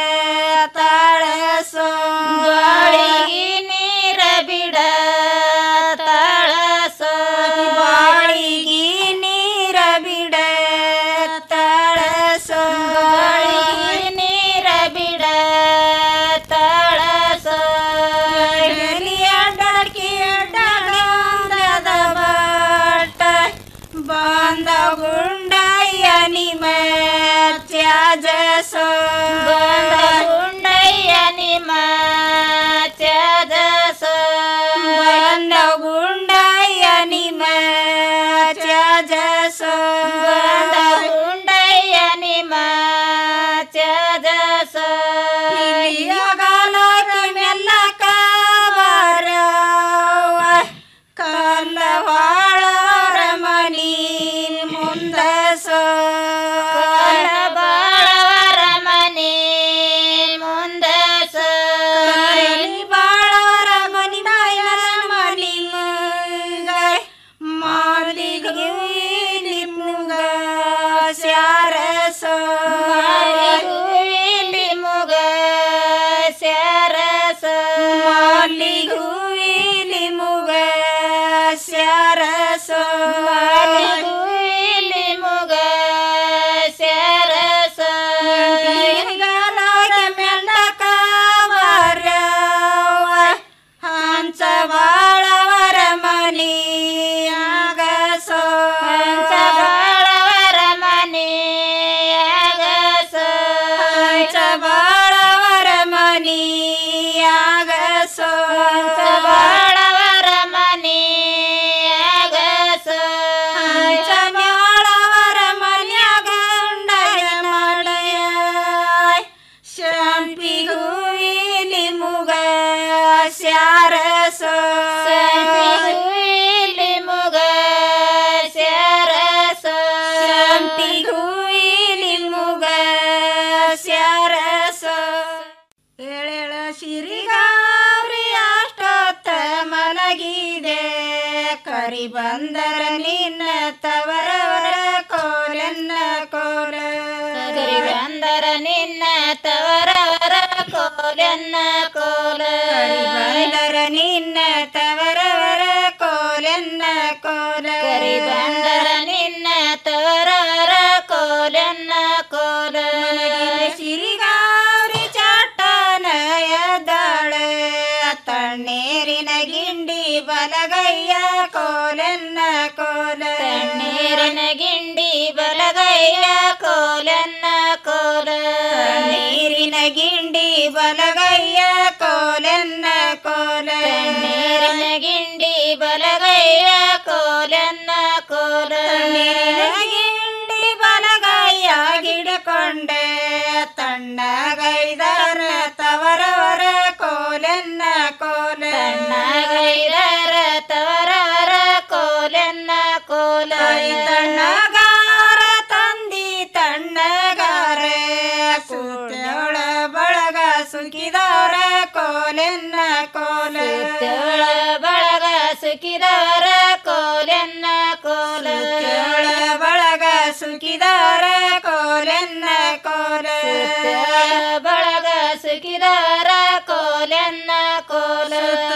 ತಾಳಸೋ ಬಾಳಿಗೆ ನೀರ ಬಿಡ ತಾಳಸೋ ಬಾಳಿಗೆ ನೀರ ಬಿಡ ತಾಳಸೋ ಬಾಳಿಗೆ ನೀರ ಬಿಡ ತಾಳಸೋ ಅಡ್ಡಾಡ್ಕಿ ಅಡ್ಡಾಡದ ಬಾಟ ಬಾಂಧ ಗುಂಡಯ್ಯ ನಿಮ ತ್ಯಾಜ ಸೋ ಬಾಂಧ ಗುಂಡಯ್ಯ ನಿಮ ತ್ಯಾಜ ಸೋ ಬಾಂಧ ಗುಂಡಯ್ಯ ನಿಮ ತ್ಯಾಜ ಸೋ ಬಾಂಧ ಗುಂಡಯ್ಯ ನಿಮ ತ್ಯಾಜ ಸೋ ಮೆಲ್ಲ ಕಾವರ ಕಲ್ಲವಾಳವರ ಮನಿ ಮುಂದ ಸೋ ಕಲ್ಲಬಾಳವರ ಮನಿ ಮುಂದ ಸೋ ಬಾಳವರ ಮನಿ ಬಾಯರ ಮನಿ ಮುಂಗ ಮಾಲಿಗೆ ನಿಮ್ಗ ಸ್ಯಾರ ಸೋ ಮಾಲಿಗೆ ಮುಗ ಸ್ಯಾರ ಸೋ ಮಾಲಿಗೆ ಹೂವಿಲಿ ಮುಗ ಸ್ಯಾರ ಸೋ ಮಾಲಿಗೆ ಮುಗ ಸ್ಯಾರ ಸೋ ಗಾಲಾಗೆ ಮೆಲ್ಲಕ ಬರವ ಹಂಸ ಬಾಳವರ ಮನಿಯಾಗ ಸೋ ಹಂಸ ಬಾಳವರ ಮನಿಯಾಗ ಸೋ ಹಂಸ ಬಾಳವರ ಮನಿಯಾಗ ಸೋ ಹಂಸ ಸಂಪಿ ಹೂವಿಲಿ ಮುಗ ಸ್ಯಾರಸೋ ಸಂಪಿ ಹೂವಿಲಿ ಮುಗ ಸ್ಯಾರಸೋ ಸಂಪಿ ಹೂವಿಲಿ ಮುಗ ಸ್ಯಾರಸೋ ಏಳೇಳ ಸಿರಿಗಾವ್ರಿ ಅಷ್ಟೊತ್ತ ಮಲಗಿದೆ ಕರಿ ಬಂದರ ನಿನ್ನ ತವರವರ ಕೋಲೆನ್ನ ಕೋಲ ಕರಿ ಬಂದರ ನಿನ್ನ ತವರವರ ಕೋಲೆನ್ನ ಕೋಲ ಕರಿ ಬಂದರ ನಿನ್ನ ತವರವರ ಕೋಲೆನ್ನ ಕೋಲ ಕರಿ ಬಂದರ ನಿನ್ನ ತವರವರ ಕೋಲೆನ್ನ ಕೋಲ ಸಿರಿಗಾರಿ ಚಾಟನ ಎದ್ದಾಳೆ ತಣ್ಣೀರಿನ ಗಿಂಡಿ ಬಲಗೈಯ ಕೋಲೆನ್ನ ಕೋಲ ತಣ್ಣೀರಿನ ಗಿಂಡಿ ಬಲಗೈಯ ಕೋಲೆನ್ನ ಕೋಲ ನೀರಿನ ಗಿಂಡಿ ಬಲಗೈಯ ಕೋಲೆನ್ನ ಕೋಲ ನೀರಿನ ಗಿಂಡಿ ಬಲಗೈಯ ಕೋಲೆನ್ನ ಕೋಲ ನೀರಿನ ಗಿಂಡಿ ಬಲಗೈಯ ಗಿಡಕೊಂಡೆ ತಣ್ಣಗೈದರ ತವರವರ ಕೋಲೆನ್ನ ಕೋಲ ತಣ್ಣಗೈದರ ತವರವರ ಕೋಲೆನ್ನ ಕೋಲ ತಣ್ಣಗಾರ ತಂದಿ ತಣ್ಣಗಾರ ಕೂತ್ಯೋಳ ಬಳಗ ಸುಖಿದವರ ಕೋಲೆನ್ನ ಕೋಲ ಬಳಗ ಸುಖಿದವರ ಕೋಲೆನ್ನ ಕೋಲ ಬಳಗ ಸುಖಿದವರ ಕೋಲೆನ್ನ ಕೋಲ ಬಳಗ ಸುಖಿದವರ ಕೋಲೆನ್ನ ಕೋಲ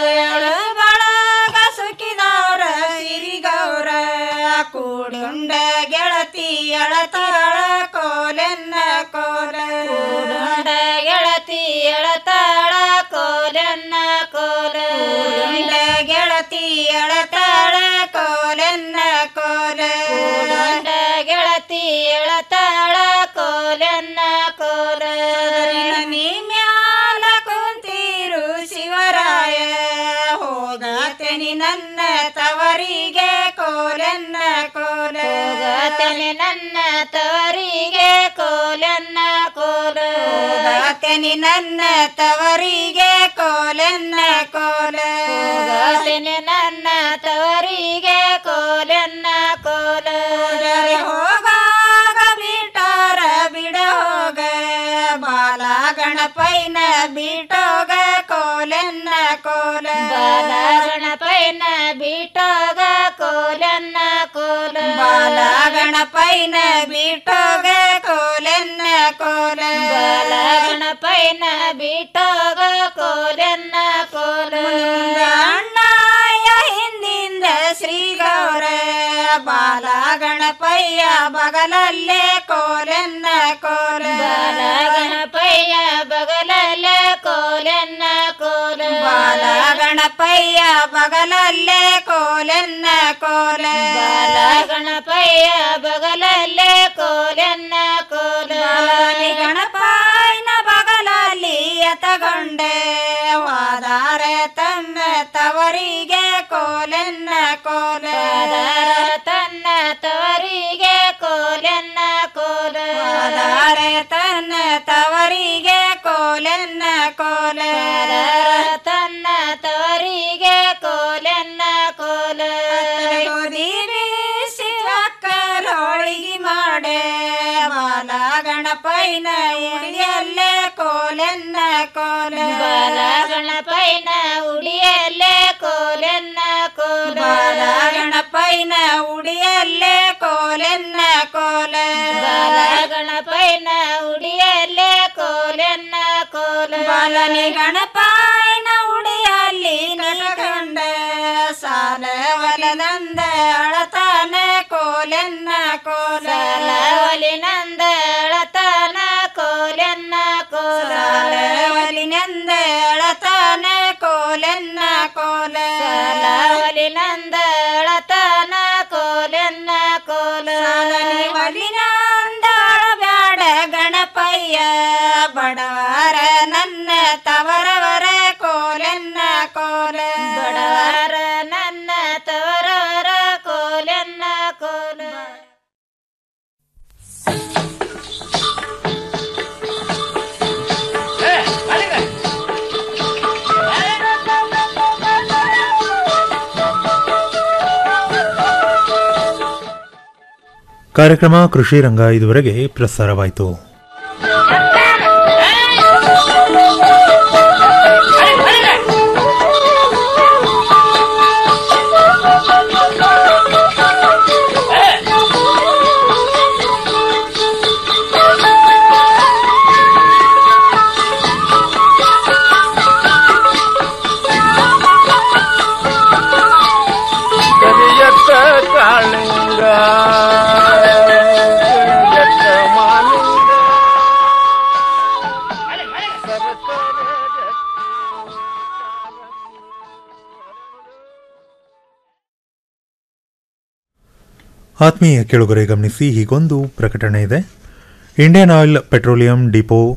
ಬಳಗ ಸುಖಿದವರ ಸಿರಿಗೌರ ಕೂಡುಂಡ ಗೆಳತಿ ಎಳತಾಳ ಕೋಲೆನ್ನ ಕೋಲ ಕೂಡುಂಡ ಗೆಳತಿ ಎಳತಾಳ ಕೋಲೆನ್ನ ಕೋಲ ಕೂಡುಂಡ ಗೆಳತಿ ಎಳತಾಳ ಕೋಲೆನ್ನ ಕೋಲ ಕೂಡುಂಡ ಗೆಳತಿ ಎಳತಾಳ ಕೋಲೆನ್ನ ಕೋಲ ನೀ ಮ್ಯಾಲ ಕುಂತೀರು ಶಿವರಾಯ ಹೋಗತನಿ ನನ್ನ ತವರಿಗೆ ಕೋಲೆನ್ನ ಕೋಲ ಹೋಗತನಿ ನನ್ನ ತವರಿಗೆ ಕೋಲೆನ್ನ ಕೋಲ ಹೋಗತನಿ ನನ್ನ ತವರಿಗೆ ಕೋಲೆನ್ನ ಕೋಲ ಹೋಗತನಿ ನನ್ನ ತವರಿಗೆ ಕೋಲೆನ್ನ ಕೋಲ ಹೋಗಾಗ ಬಿಟ್ಟಾರ ಬಿಡ ಹೋಗ ಬಾಲ ಗಣಪೈನ ಬಿಟ್ಟೋಗ ಕೋಲೆನ್ನ ಕೋಲ ಬಾಲ ಗಣಪೈನ ಬಿಟ್ಟೋಗ ಕೋಲೆನ್ನ ಕೋಲ ಬಾಲ ಗಣಪೈನ ಬಿಟ್ಟೋಗ ಕೋಲೆನ್ನ ಕೋಲ ಬಾಲ ಗಣಪೈನ ಬಿಟ್ಟೋಗ ಕೋಲೆನ್ನ ಕೋಲ ಅಣ್ಣಯ್ಯ ಹಿಂದಿಂದ ಶ್ರೀ ಗೌರ ಬಾಲ ಗಣಪಯ್ಯ ಬಗಲಲ್ಲೇ ಕೋಲೆನ್ನ ಕೋಲ ಬಾಲ ಗಣಪಯ್ಯ ಬಗಲಲ್ಲೇ ಕೋಲೆನ್ನ ಕೋಲ ಬಾಲ ಗಣಪಯ್ಯ ಬಗಲಲ್ಲೇ ಕೋಲೆನ್ನ ಕೋಲ ಬಾಲ ಗಣಪಯ್ಯ ಬಗಲಲ್ಲೇ ಕೋಲೆನ್ನ ಕೋಲ ಬಾಲನಿ ಗಣಪಯ್ಯನ ಬಗಲಲ್ಲಿ ಎತಗೊಂಡೆ ವಾದಾರ ತನ್ನ ತವರಿಗೆ ಕೋಲೆನ್ನ ಕೋಲ ತನ್ನ ತವರಿಗೆ ಕೋಲೆನ್ನ ಕೋಲ ವಾದಾರ ತನ್ನ ತವರಿಗೆ ಕೋಲೆನ್ನ ಕೋಲ ತನ್ನ ತವರಿಗೆ ಕೋಲೆನ್ನ ಕೋಲ ಗೋಧಿ ಶಿವಕ್ಕರೋಳಿಗೆ ಮಾಡೆ ಬಾಲ ಗಣಪೈನ ಉಡಿಯಲ್ಲೇ ಕೋಲೆನ್ನ ಕೋಲ ಬಾಲ ಗಣಪೈನ ಉಡಿಯಲ್ಲೇ ಕೋಲೆನ್ನ ಕೋಲ ಬಾಲ ಗಣಪೈನ ಉಡಿಯಲ್ಲೇ ಕೋಲೆನ್ನ ಕೋಲ ಬಾಲ ಗಣಪೈನ ಉಡಿಯಲ್ಲೇ ಕೋಲೆನ್ನ ಕೋಲ ಬಾಲನಿ ಗಣಪೈನ ಉಡಿಯಲ್ಲಿ ನಟಗಂಡ ಸಾಲ ಒಲನಂದ ಅಳತಾನ ಕೋಲೆನ್ನ ಕೋಲ ಒಲಿನಂದ ಅಳತಾನ ಕೋಲೆನ್ನ ಕೋಲ ಒಲಿನಂದ ಅಳತಾನ ಕೋಲೆನ್ನ ಕೋಲ ಒಲಿನಂದ ಅಳತಾನ ಕೋಲೆನ್ನ ಕೋಲ ಒಲಿನಂದ ಬ್ಯಾಡ ಗಣಪಯ್ಯ ಬಡವರ ನನ್ನ ತವರವರ ಕೋಲೆನ್ನ ಕೋಲ ಬಡವರ ನನ್ನ ತವರವರ ಕೋಲೆನ್ನ ಕೋಲ ಏ ಕಾರ್ಯಕ್ರಮ ಕೃಷಿ ರಂಗ ಇದುವರೆಗೆ ಪ್ರಸಾರವಾಯಿತು ಕರಿಯತ್ತ ಕಾಳಿಂಗ ಕರಿಯತ್ತ ಮಾಲಿಂಗ ಆತ್ಮೀಯ ಕೆಳುಗರೆ ಗಮನಿಸಿ ಹೀಗೊಂದು ಪ್ರಕಟಣೆ ಇದೆ ಇಂಡಿಯನ್ ಆಯಿಲ್ ಪೆಟ್ರೋಲಿಯಂ ಡಿಪೋ